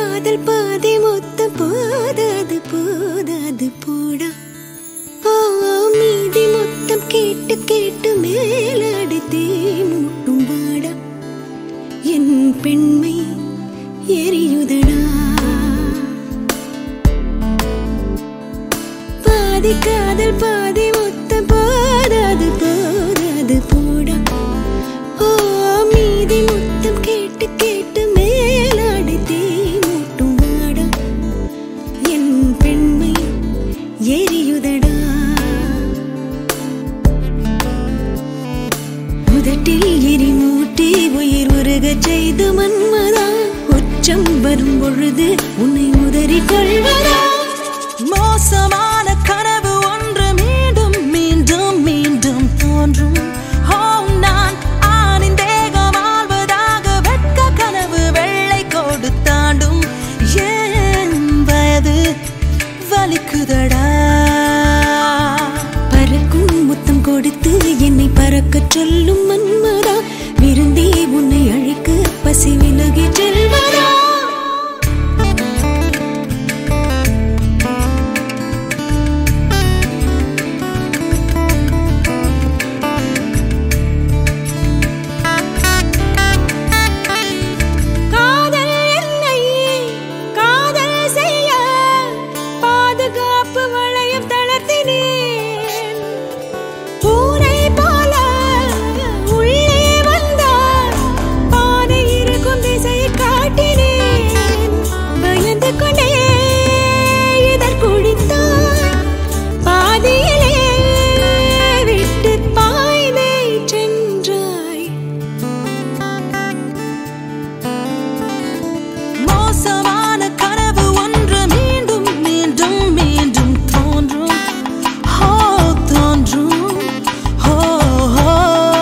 காதல் பாதி மொத்த போதாது போதாது போடா ஓ மீதி மொத்தம் கேட்டு கேட்டு மேலடுத்தே மூட்டும் வாடா என் பெண்மை எரியுதடா பாதி காதல் பாதி மொத்தம் போதாது போதாது போடா ஓ மீதி மொத்தம் கேட்டு கேட்டு மேலாடுத்தே மூட்டும் வாடா என் பெண்மை எரியுதடா முதட்டில் எரிமூட்டி உயிர் உருகச் செய்து மன்மதா உச்சம் வரும் பொழுது உன்னை உதறி கொள்வதா மோசமான கனவு ஒன்று மீண்டும் மீண்டும் மீண்டும் தோன்றும் ஓ நான் ஆணின் தேகம் ஆள்வதாக வெட்க கனவு வெள்ளை கோடு தாண்டும் ஏன் வயது வலிக்குதடா பறக்கும் முத்தம் கொடுத்து என்னை பறக்கச் சொல்லும் மன்மதா விருந்தே உன்னை அழைக்க பசி விலகி செல்வதா காதல் என்னை காதல் செய்ய பாதுகாப்பு வளையம் தளர்த்தினேன் பூனை போல உள்ளே வந்தார் பாதை இருக்கும் திசையை காட்டினேன் பயந்து கொண்டே இதழ் குடித்தார் பாதியிலே விட்டு பாய்ந்தே சென்றாய் மோசமான கனவு ஒன்று மீண்டும் மீண்டும் மீண்டும் தோன்றும் ஹோ தோன்றும் ஹோ ஹோ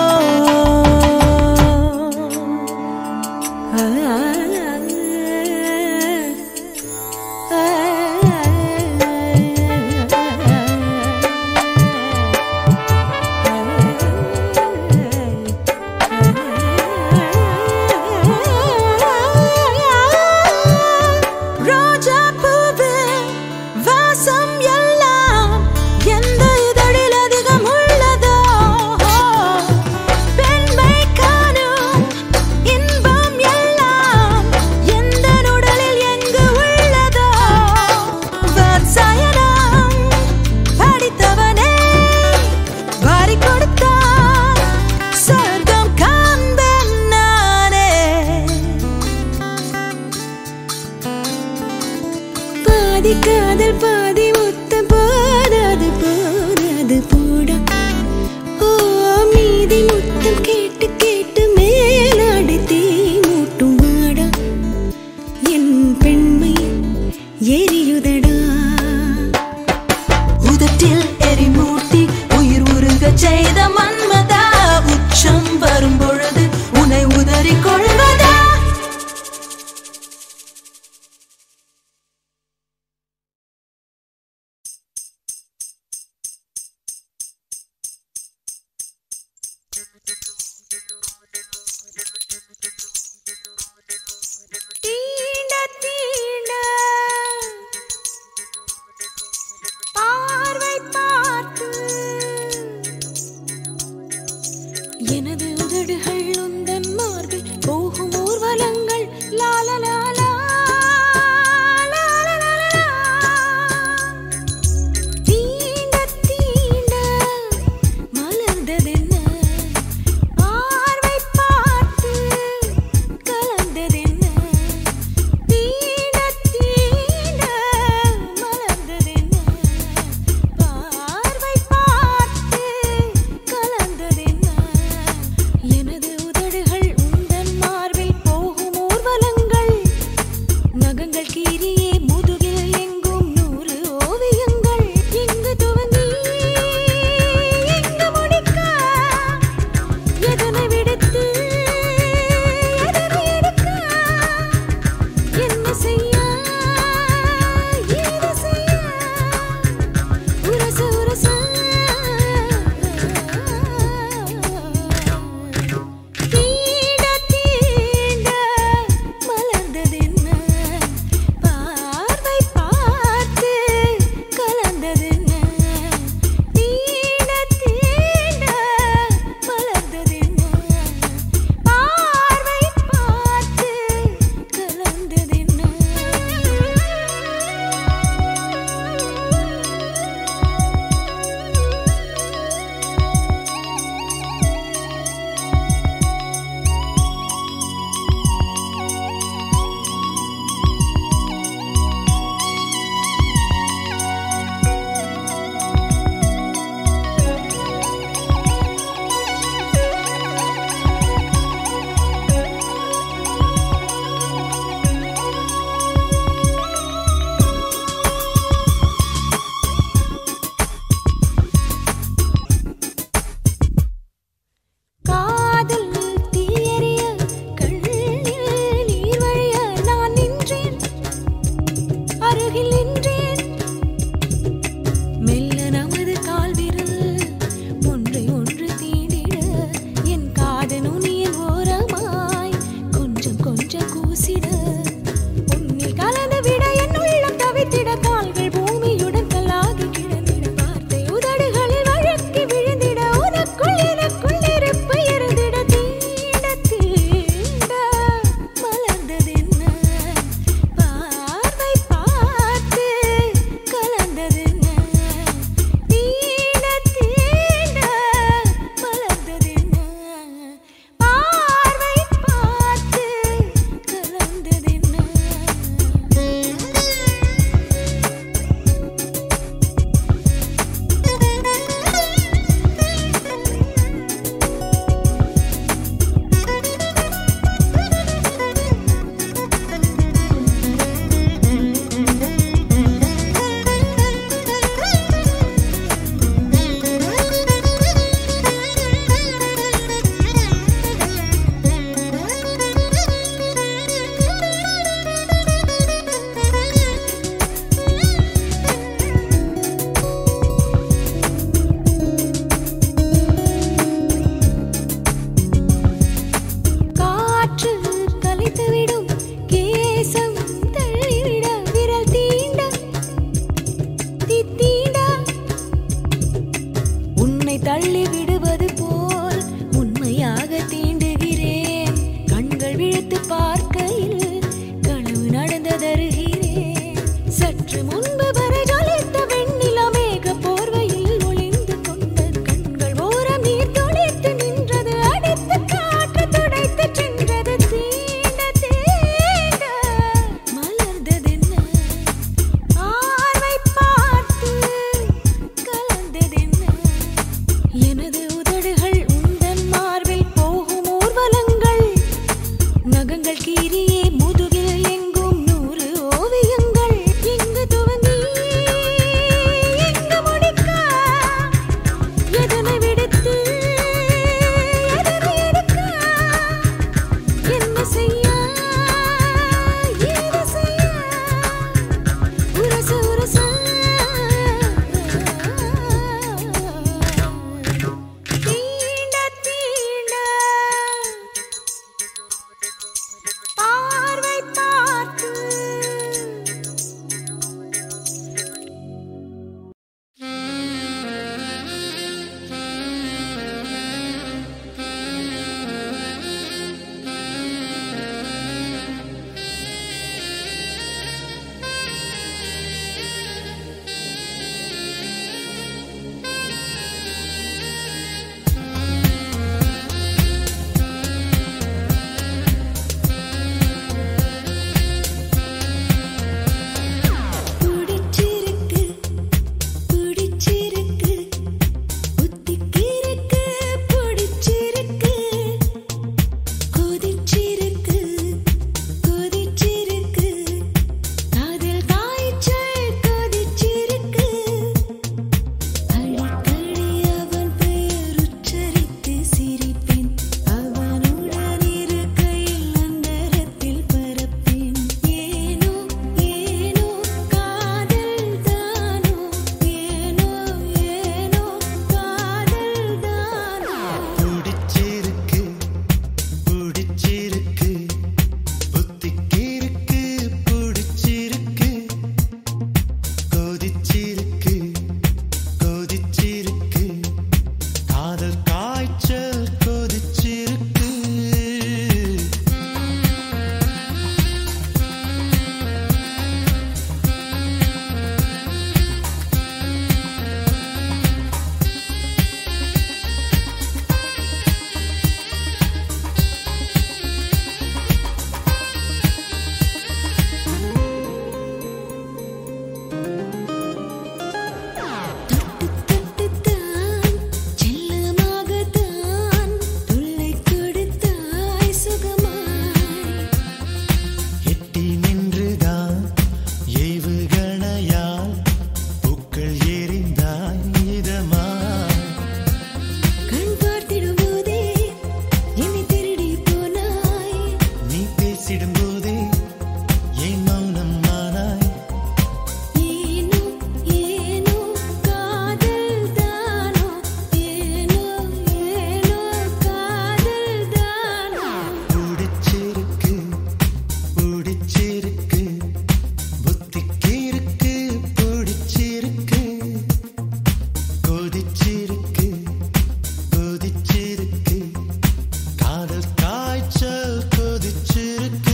ரோஜா பூவு வாசம் எல்லாம் எந்த இதழில் அதிகம் உள்ளதோ பெண்மை காணும் இன்பம் எல்லாம் எந்த உடலில் எங்கு உள்ளதோ வாத்சாயனம் படித்தவனே வாரி கொடுத்தான் சொர்க்கம் காண்பேன் நானே பாதி காதல் பாதி முத்தம் போதாது போதாது போடா ஓ மீதி முத்தம் கேட்டு கேட்டு மேலாடுத்தே மூட்டும் வாடா என் பெண்மை எரியுதடா உதட்டில் எரிமூட்டி உயிர் உருகச் செய்த மன்மதா உச்சம் வரும் பொழுது உன்னை உதறிக் கொள்வதா தீண்ட தீண்ட பார்வை பார்த்து எனது உதடுகள் உந்தன் மார்பில் போகும் ஊர்வலங்கள் லாலலாலா லாலலாலா. தீண்ட தீண்ட மலர்ந்ததென்ன பார்வை பார்த்து கலந்ததென்ன தீண்ட தீண்ட மலர்ந்ததென்ன பார்வை பார்த்து கலந்ததென்ன எனது உதடு அள்ளி விடுவது போல் உண்மையாக தீண்டுகிறேன் கண்கள் விழித்து பார்க்கையில் கனவு நடந்ததருகிறேன் சற்று முன்பு வரை ஜொலித்த வெண்ணிலா மேக போர்வையில் ஒளிந்து கொண்டது கண்கள் ஓரம் நீர் துளித்து நின்றது அடித்து காற்று துடைத்து சென்றது தீண்ட தீண்ட மலர்ந்ததென்ன பார்வை பார்த்து கலந்ததென்ன எனது உதடுகள் உந்தன் மார்பில் போகும் ஊர்வலங்கள் நகங்கள் கீரியே முதுகில் எங்கும் நூறு ஓவியங்கள் எங்கு துவங்கி எங்கு முடிக்க எதனை விடுத்து எதனை எடுக்க என்ன செய்ய ஏது செய்ய உரச உரச தீண்ட தீண்ட பார்வை பார்த்து புடிச்சிருக்கு புடிச்சிருக்கு புத்திக்கிருக்கு புடிச்சிருக்கு கொதிச்சிருக்கு கொதிச்சிருக்கு காதல் காய்ச்சல் கொதிச்சிருக்கு அடிக்கடி அவன் பெயர் உச்சரித்து சிரிப்பேன் அவனுடன் இருக்கையில் அந்தரத்தில் பரப்பேன் ஏனோ ஏனோ காதல் தானோ ஏனோ ஏனோ காதல் தானோ புடிச்சிருக்கு புடிச்சிருக்கு புத்திக்கிருக்கு புடிச்சிருக்கு கொதிச்சிருக்கு கொதிச்சிருக்கு காதல் காய்ச்சல் கொதிச்சிருக்கு தொட்டுத்தான் செல்லமாகத்தான் தொல்லை கொடுத்தாய் சுகமாய் எட்டி நின்றுதான் ஏவுகணையால் பூக்கள் எரிந்தாய் இதமாய் கண் பார்த்திடும் போதே என்னை திருடி போனாய் நீ பேசிடும் போதே ஏன் மௌனம் ஆனாய் ஏனோ ஏனோ காதல் தானோ ஏனோ ஏனோ காதல் தானோ புடிச்சிருக்கு புடிச்சிருக்கு புத்திக்கிருக்கு புடிச்சிருக்கு கொதிச்சிருக்கு கொதிச்சிருக்கு காதல் காய்ச்சல் கொதிச்சிருக்கு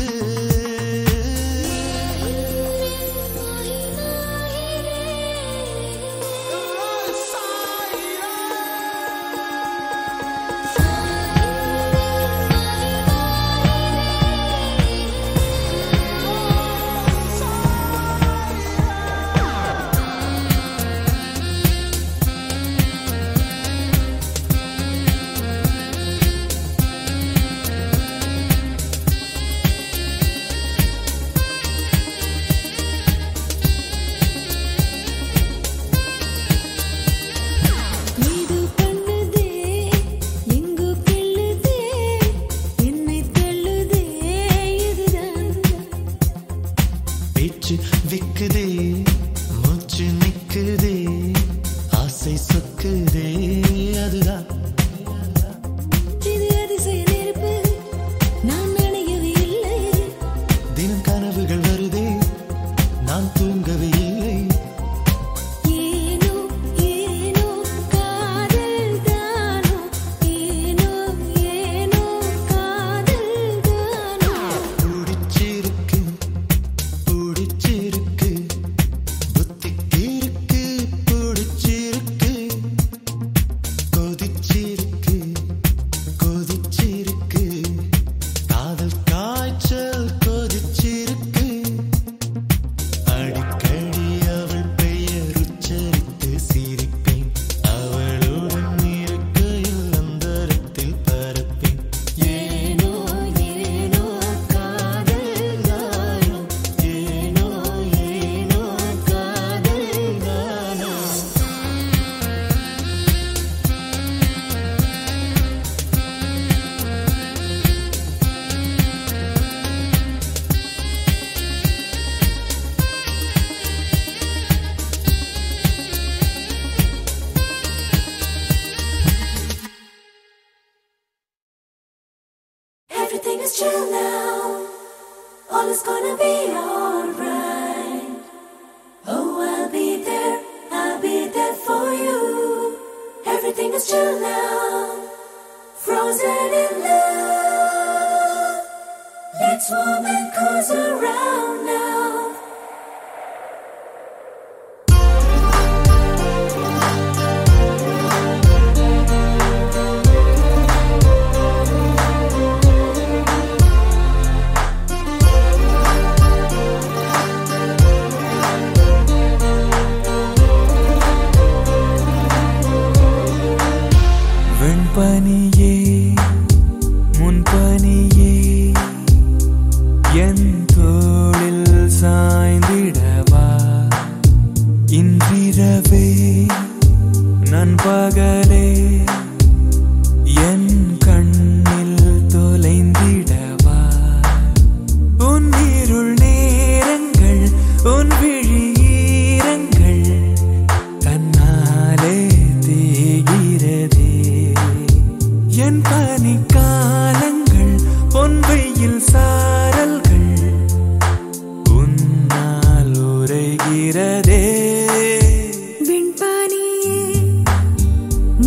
ஏதோ பண்ணுதே எங்கோ கிள்ளுதே என்னை தள்ளுதே இதுதான் பேச்சு விக்குதே மூச்சு நிக்குதே ஆசை சொக்குதே அதுதான் இது அதிசய நெருப்பு நான் நினையவே இல்லை தினம் கனவுகள் வருதே நான் தூங்கவே இல்லை ஏனோ ஏனோ காதல் It's warm and cozy around now. வெண்பனியே முன்பனியே என் தோளில் சாய்ந்திடவா இன்றிரவே நண்பகலே என் கண்ணில் தொலைந்திடவா உன் இருள் நேரங்கள் உன் விழியீரங்கள் தன்னாலே தேகிறதே என் பனிக்காலங்கள் பொன் வெயில் சாரல்கள் உன்னால் உரைகிறதே விண்பானியே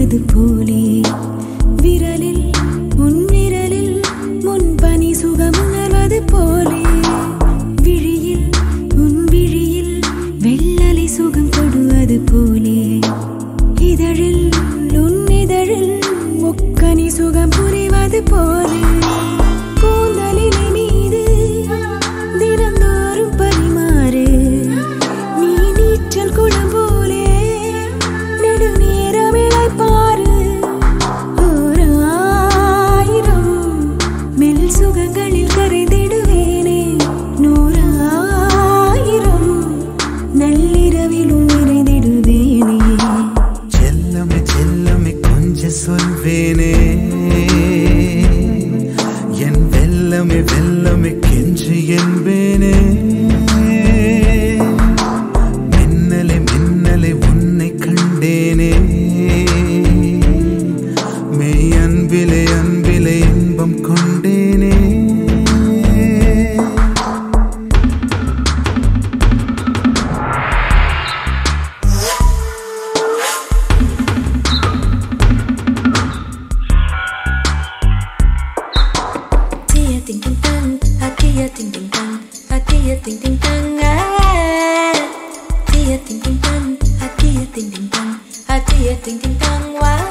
வருவது போலே விரலில் உன் விரலில் முன் பனி சுகமுணர்வது போலே விழியில் உன் விழியில் வெள்ளலை சுகம் தொடுவது போலே இதழில் உன் இதழில் முக்கனி சுகம் புரிவது போலே கூந்தலினை மீது தினந்தோறும் பரிமாறு நீ நீச்சல் குளம் போலே நெடுநேரம் இளைப்பாரு ஓர் ஆயிரம் மெல் சுகங்களில் கரைந்திடுவேனே நூறாயிரம் நள்ளிரவிலும் நிறைந்திடுவேனே செல்லமே செல்லமே கொஞ்சம் சொல்வேனே என் வெல்லமே வெல்லமே கெஞ்சு என்பேனே மின்னலே மின்னலே உன்னை கண்டேனே மெய் அன்பிலே அன்பிலே இன்பம் கொண்டேனே Tia ting ting tang, a tia ting ting tang, a tia ting ting tang, ah. Tia ting ting tang, a tia ting ting tang, a tia ting ting tang, wah.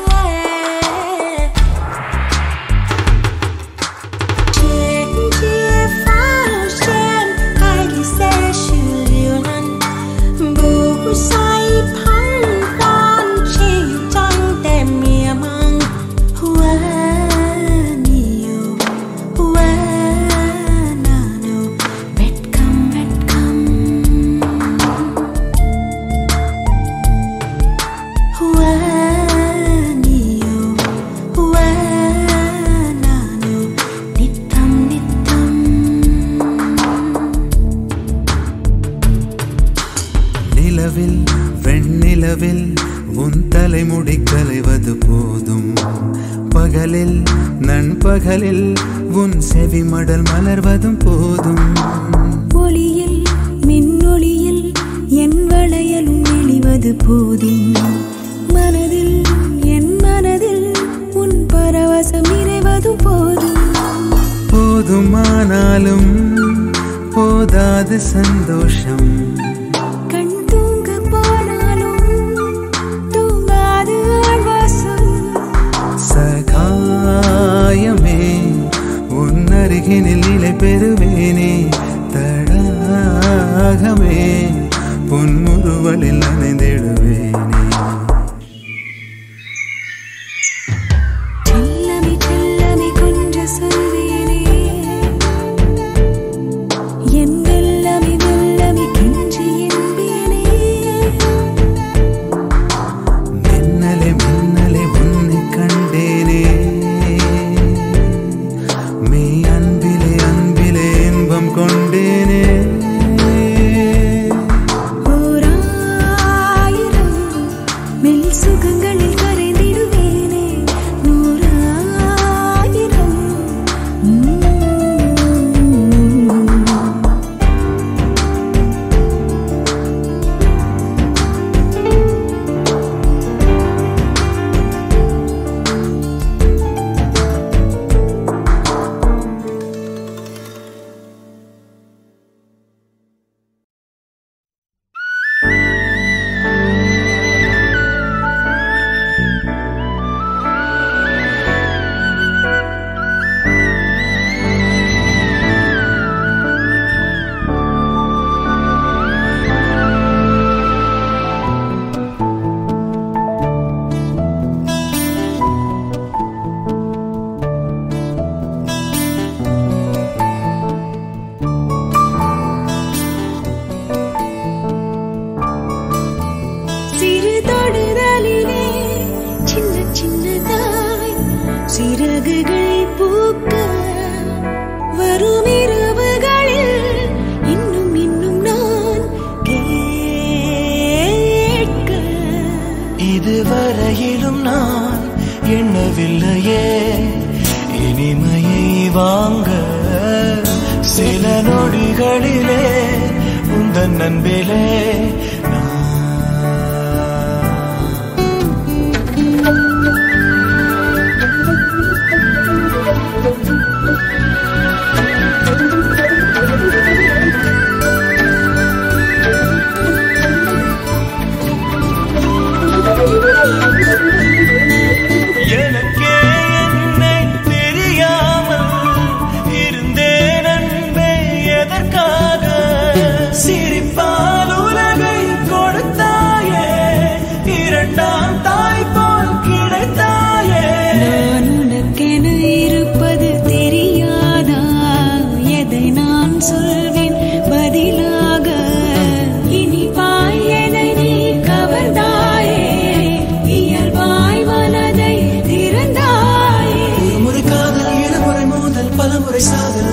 Trên chia pháo sen, hai đi xe siêu liều năn, bù say phăng con chiều trăng tem mìa măng, hoa nhiều. Wanano, வெட்கம் வெட்கம் வானியோ வானானோ நித்தம் நித்தம் நிலவில் வெண்ணிலவில் உன் தலைமுடி கலைவது போதும் பகலில் நண்பகலில் உன் செவிமடல் மலர்வதும் போதும் ஒளியில் மின்னொளியில் என் வளையலும் நெளிவது போதும் மனதில் என் மனதில் உன் பரவசம் நிறைவதும் போதும் போதுமானாலும் போதாது சந்தோஷம் கண் தூங்க போனாலும் தூங்காது ஆழ்வாசம் சகாயமே உன் அருகினில் நிலை பெறுவேனே தடாகமே பொன்முறுவலில் நனைந்திடுவேனே செல்லமே செல்லமே கொஞ்சம் சொல்வேனே என் வெல்லமே வெல்லமே கெஞ்சி என்பேனே மின்னலே மின்னலே உன்னை கண்டேனே மெய் அன்பிலே அன்பிலே இன்பம் கொண்டேனே ஓராயிரம் மெல் சுகங்களில் கரைந்திடுவேனே நூறாயிரம் உம். சிறு தொடுதலிலே சின்ன சின்னதாய் சிறகுகள் பூக்க வரும் இரவுகளில் இன்னும் இன்னும் நான் கேட்க இதுவரையிலும் நான் எண்ணவில்லையே இனிமையை வாங்க சில நொடிகளிலே உந்தன் நண்பிலே நான்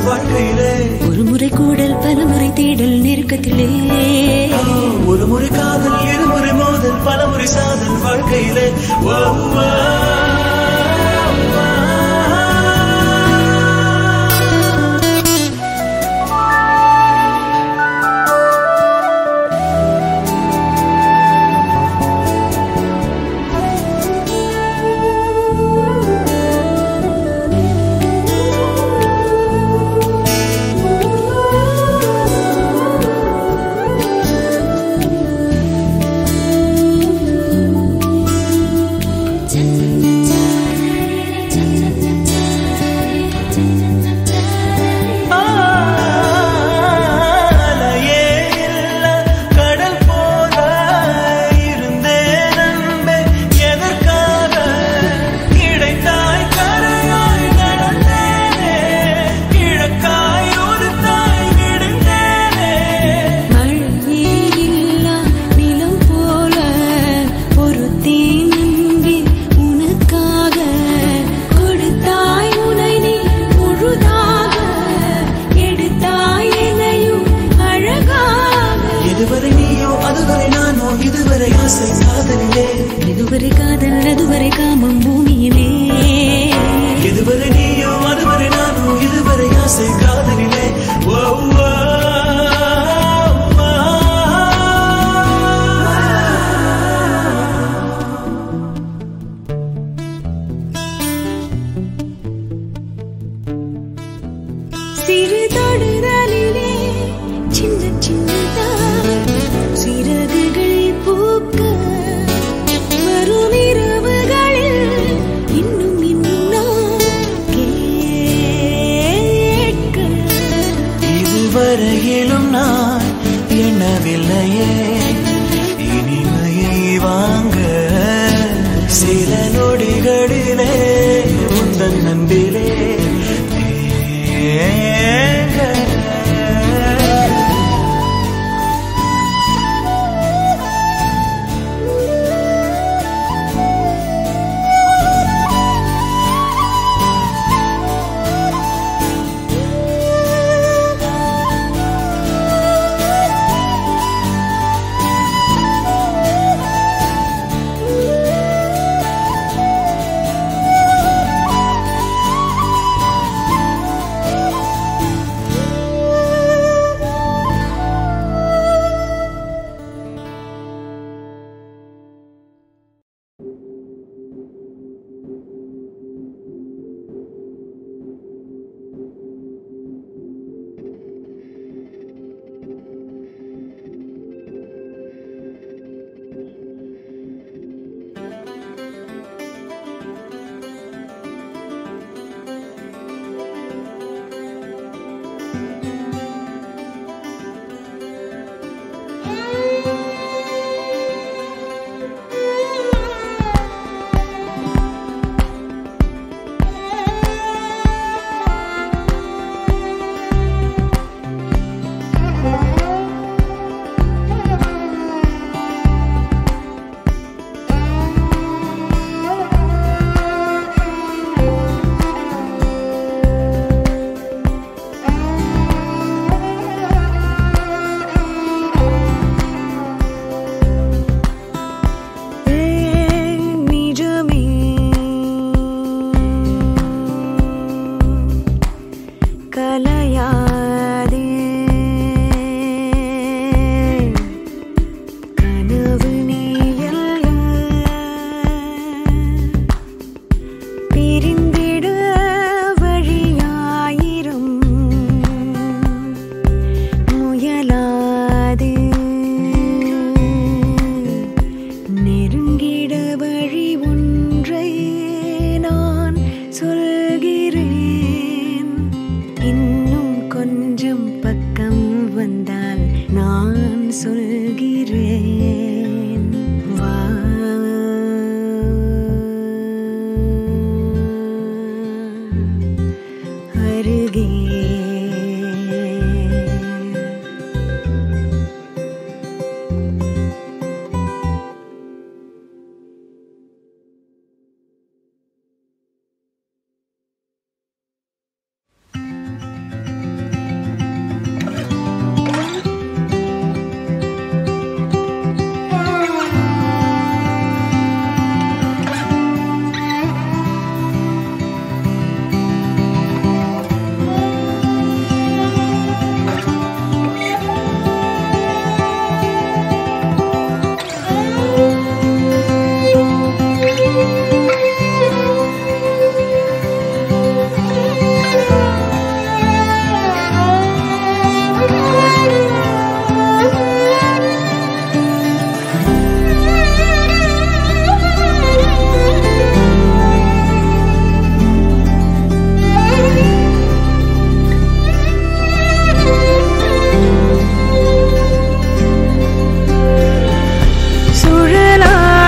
வாழ்க்கையிலே ஒரு முறை கூடல் பல முறை தேடல் நெருக்கத்திலே ஒரு முறை காதல் இருமுறை மோதல் பல முறை சாதல் வாழ்க்கையிலே ஓ, ஓ, ஜன்னல்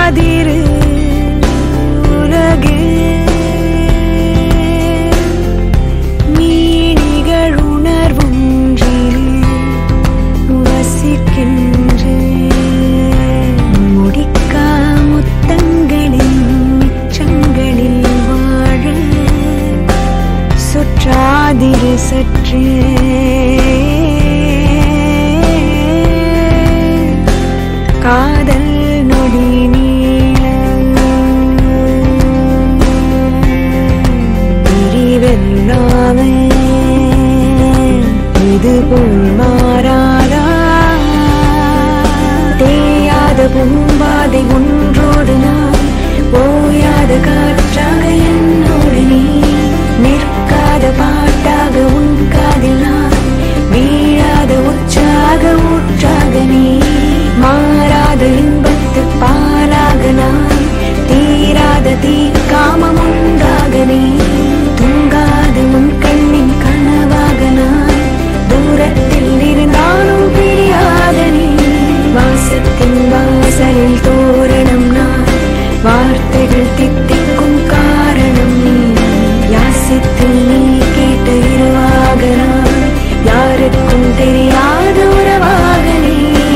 சொல்லாதிரு உலகில் மீனிகள் உணர்வொன்றில் வசிக்கின்ற முடிக்கா முத்தங்களின் மிச்சங்களில் வாழ சுற்றாதிரு சற்றே காதல் நொடி பிரிவெல்லாமே இது போல் மாறாதா தேயாத பூம்பாதை ஒன்றோடு நான் ஓயாத காற்றாக என்னோடு நீ நிற்காத பாட்டாக உன் காதில் நான் வீழாத உற்சாக ஊற்றாக நீ மாறாத இன்பத்து பாலாக நான் தீராத தீ காமம் உண்டாக நீ தூங்காத உன் கண்ணின் கனவாக நான் தூரத்தில் இருந்தாலும் பிரியாத நீ வாசத்தின் வாசலில் தோரணம் நான் வார்த்தைகள் தித்திக்கும் காரணம் நீ யாசித்து நீ கேட்ட இரவாக நான் யாருக்கும் தெரியாத உறவாக நீ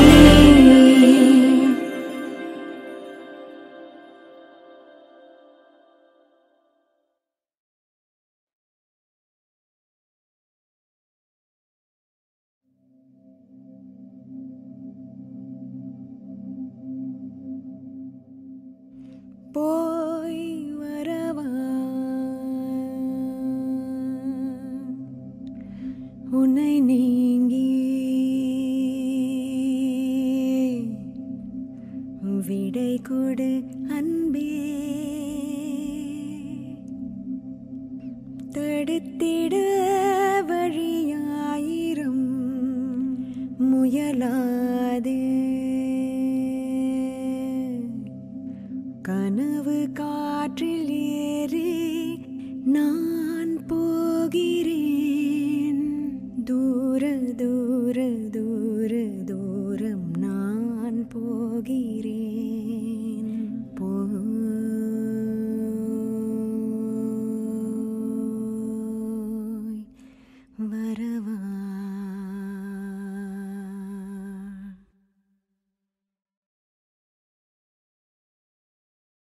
போய் வரவா உன்னை நீங்கி விடை கொடு அன்பே தடுத்திட வழியாயிரம் முயலாதே கனவு காற்றில் ஏறி நான்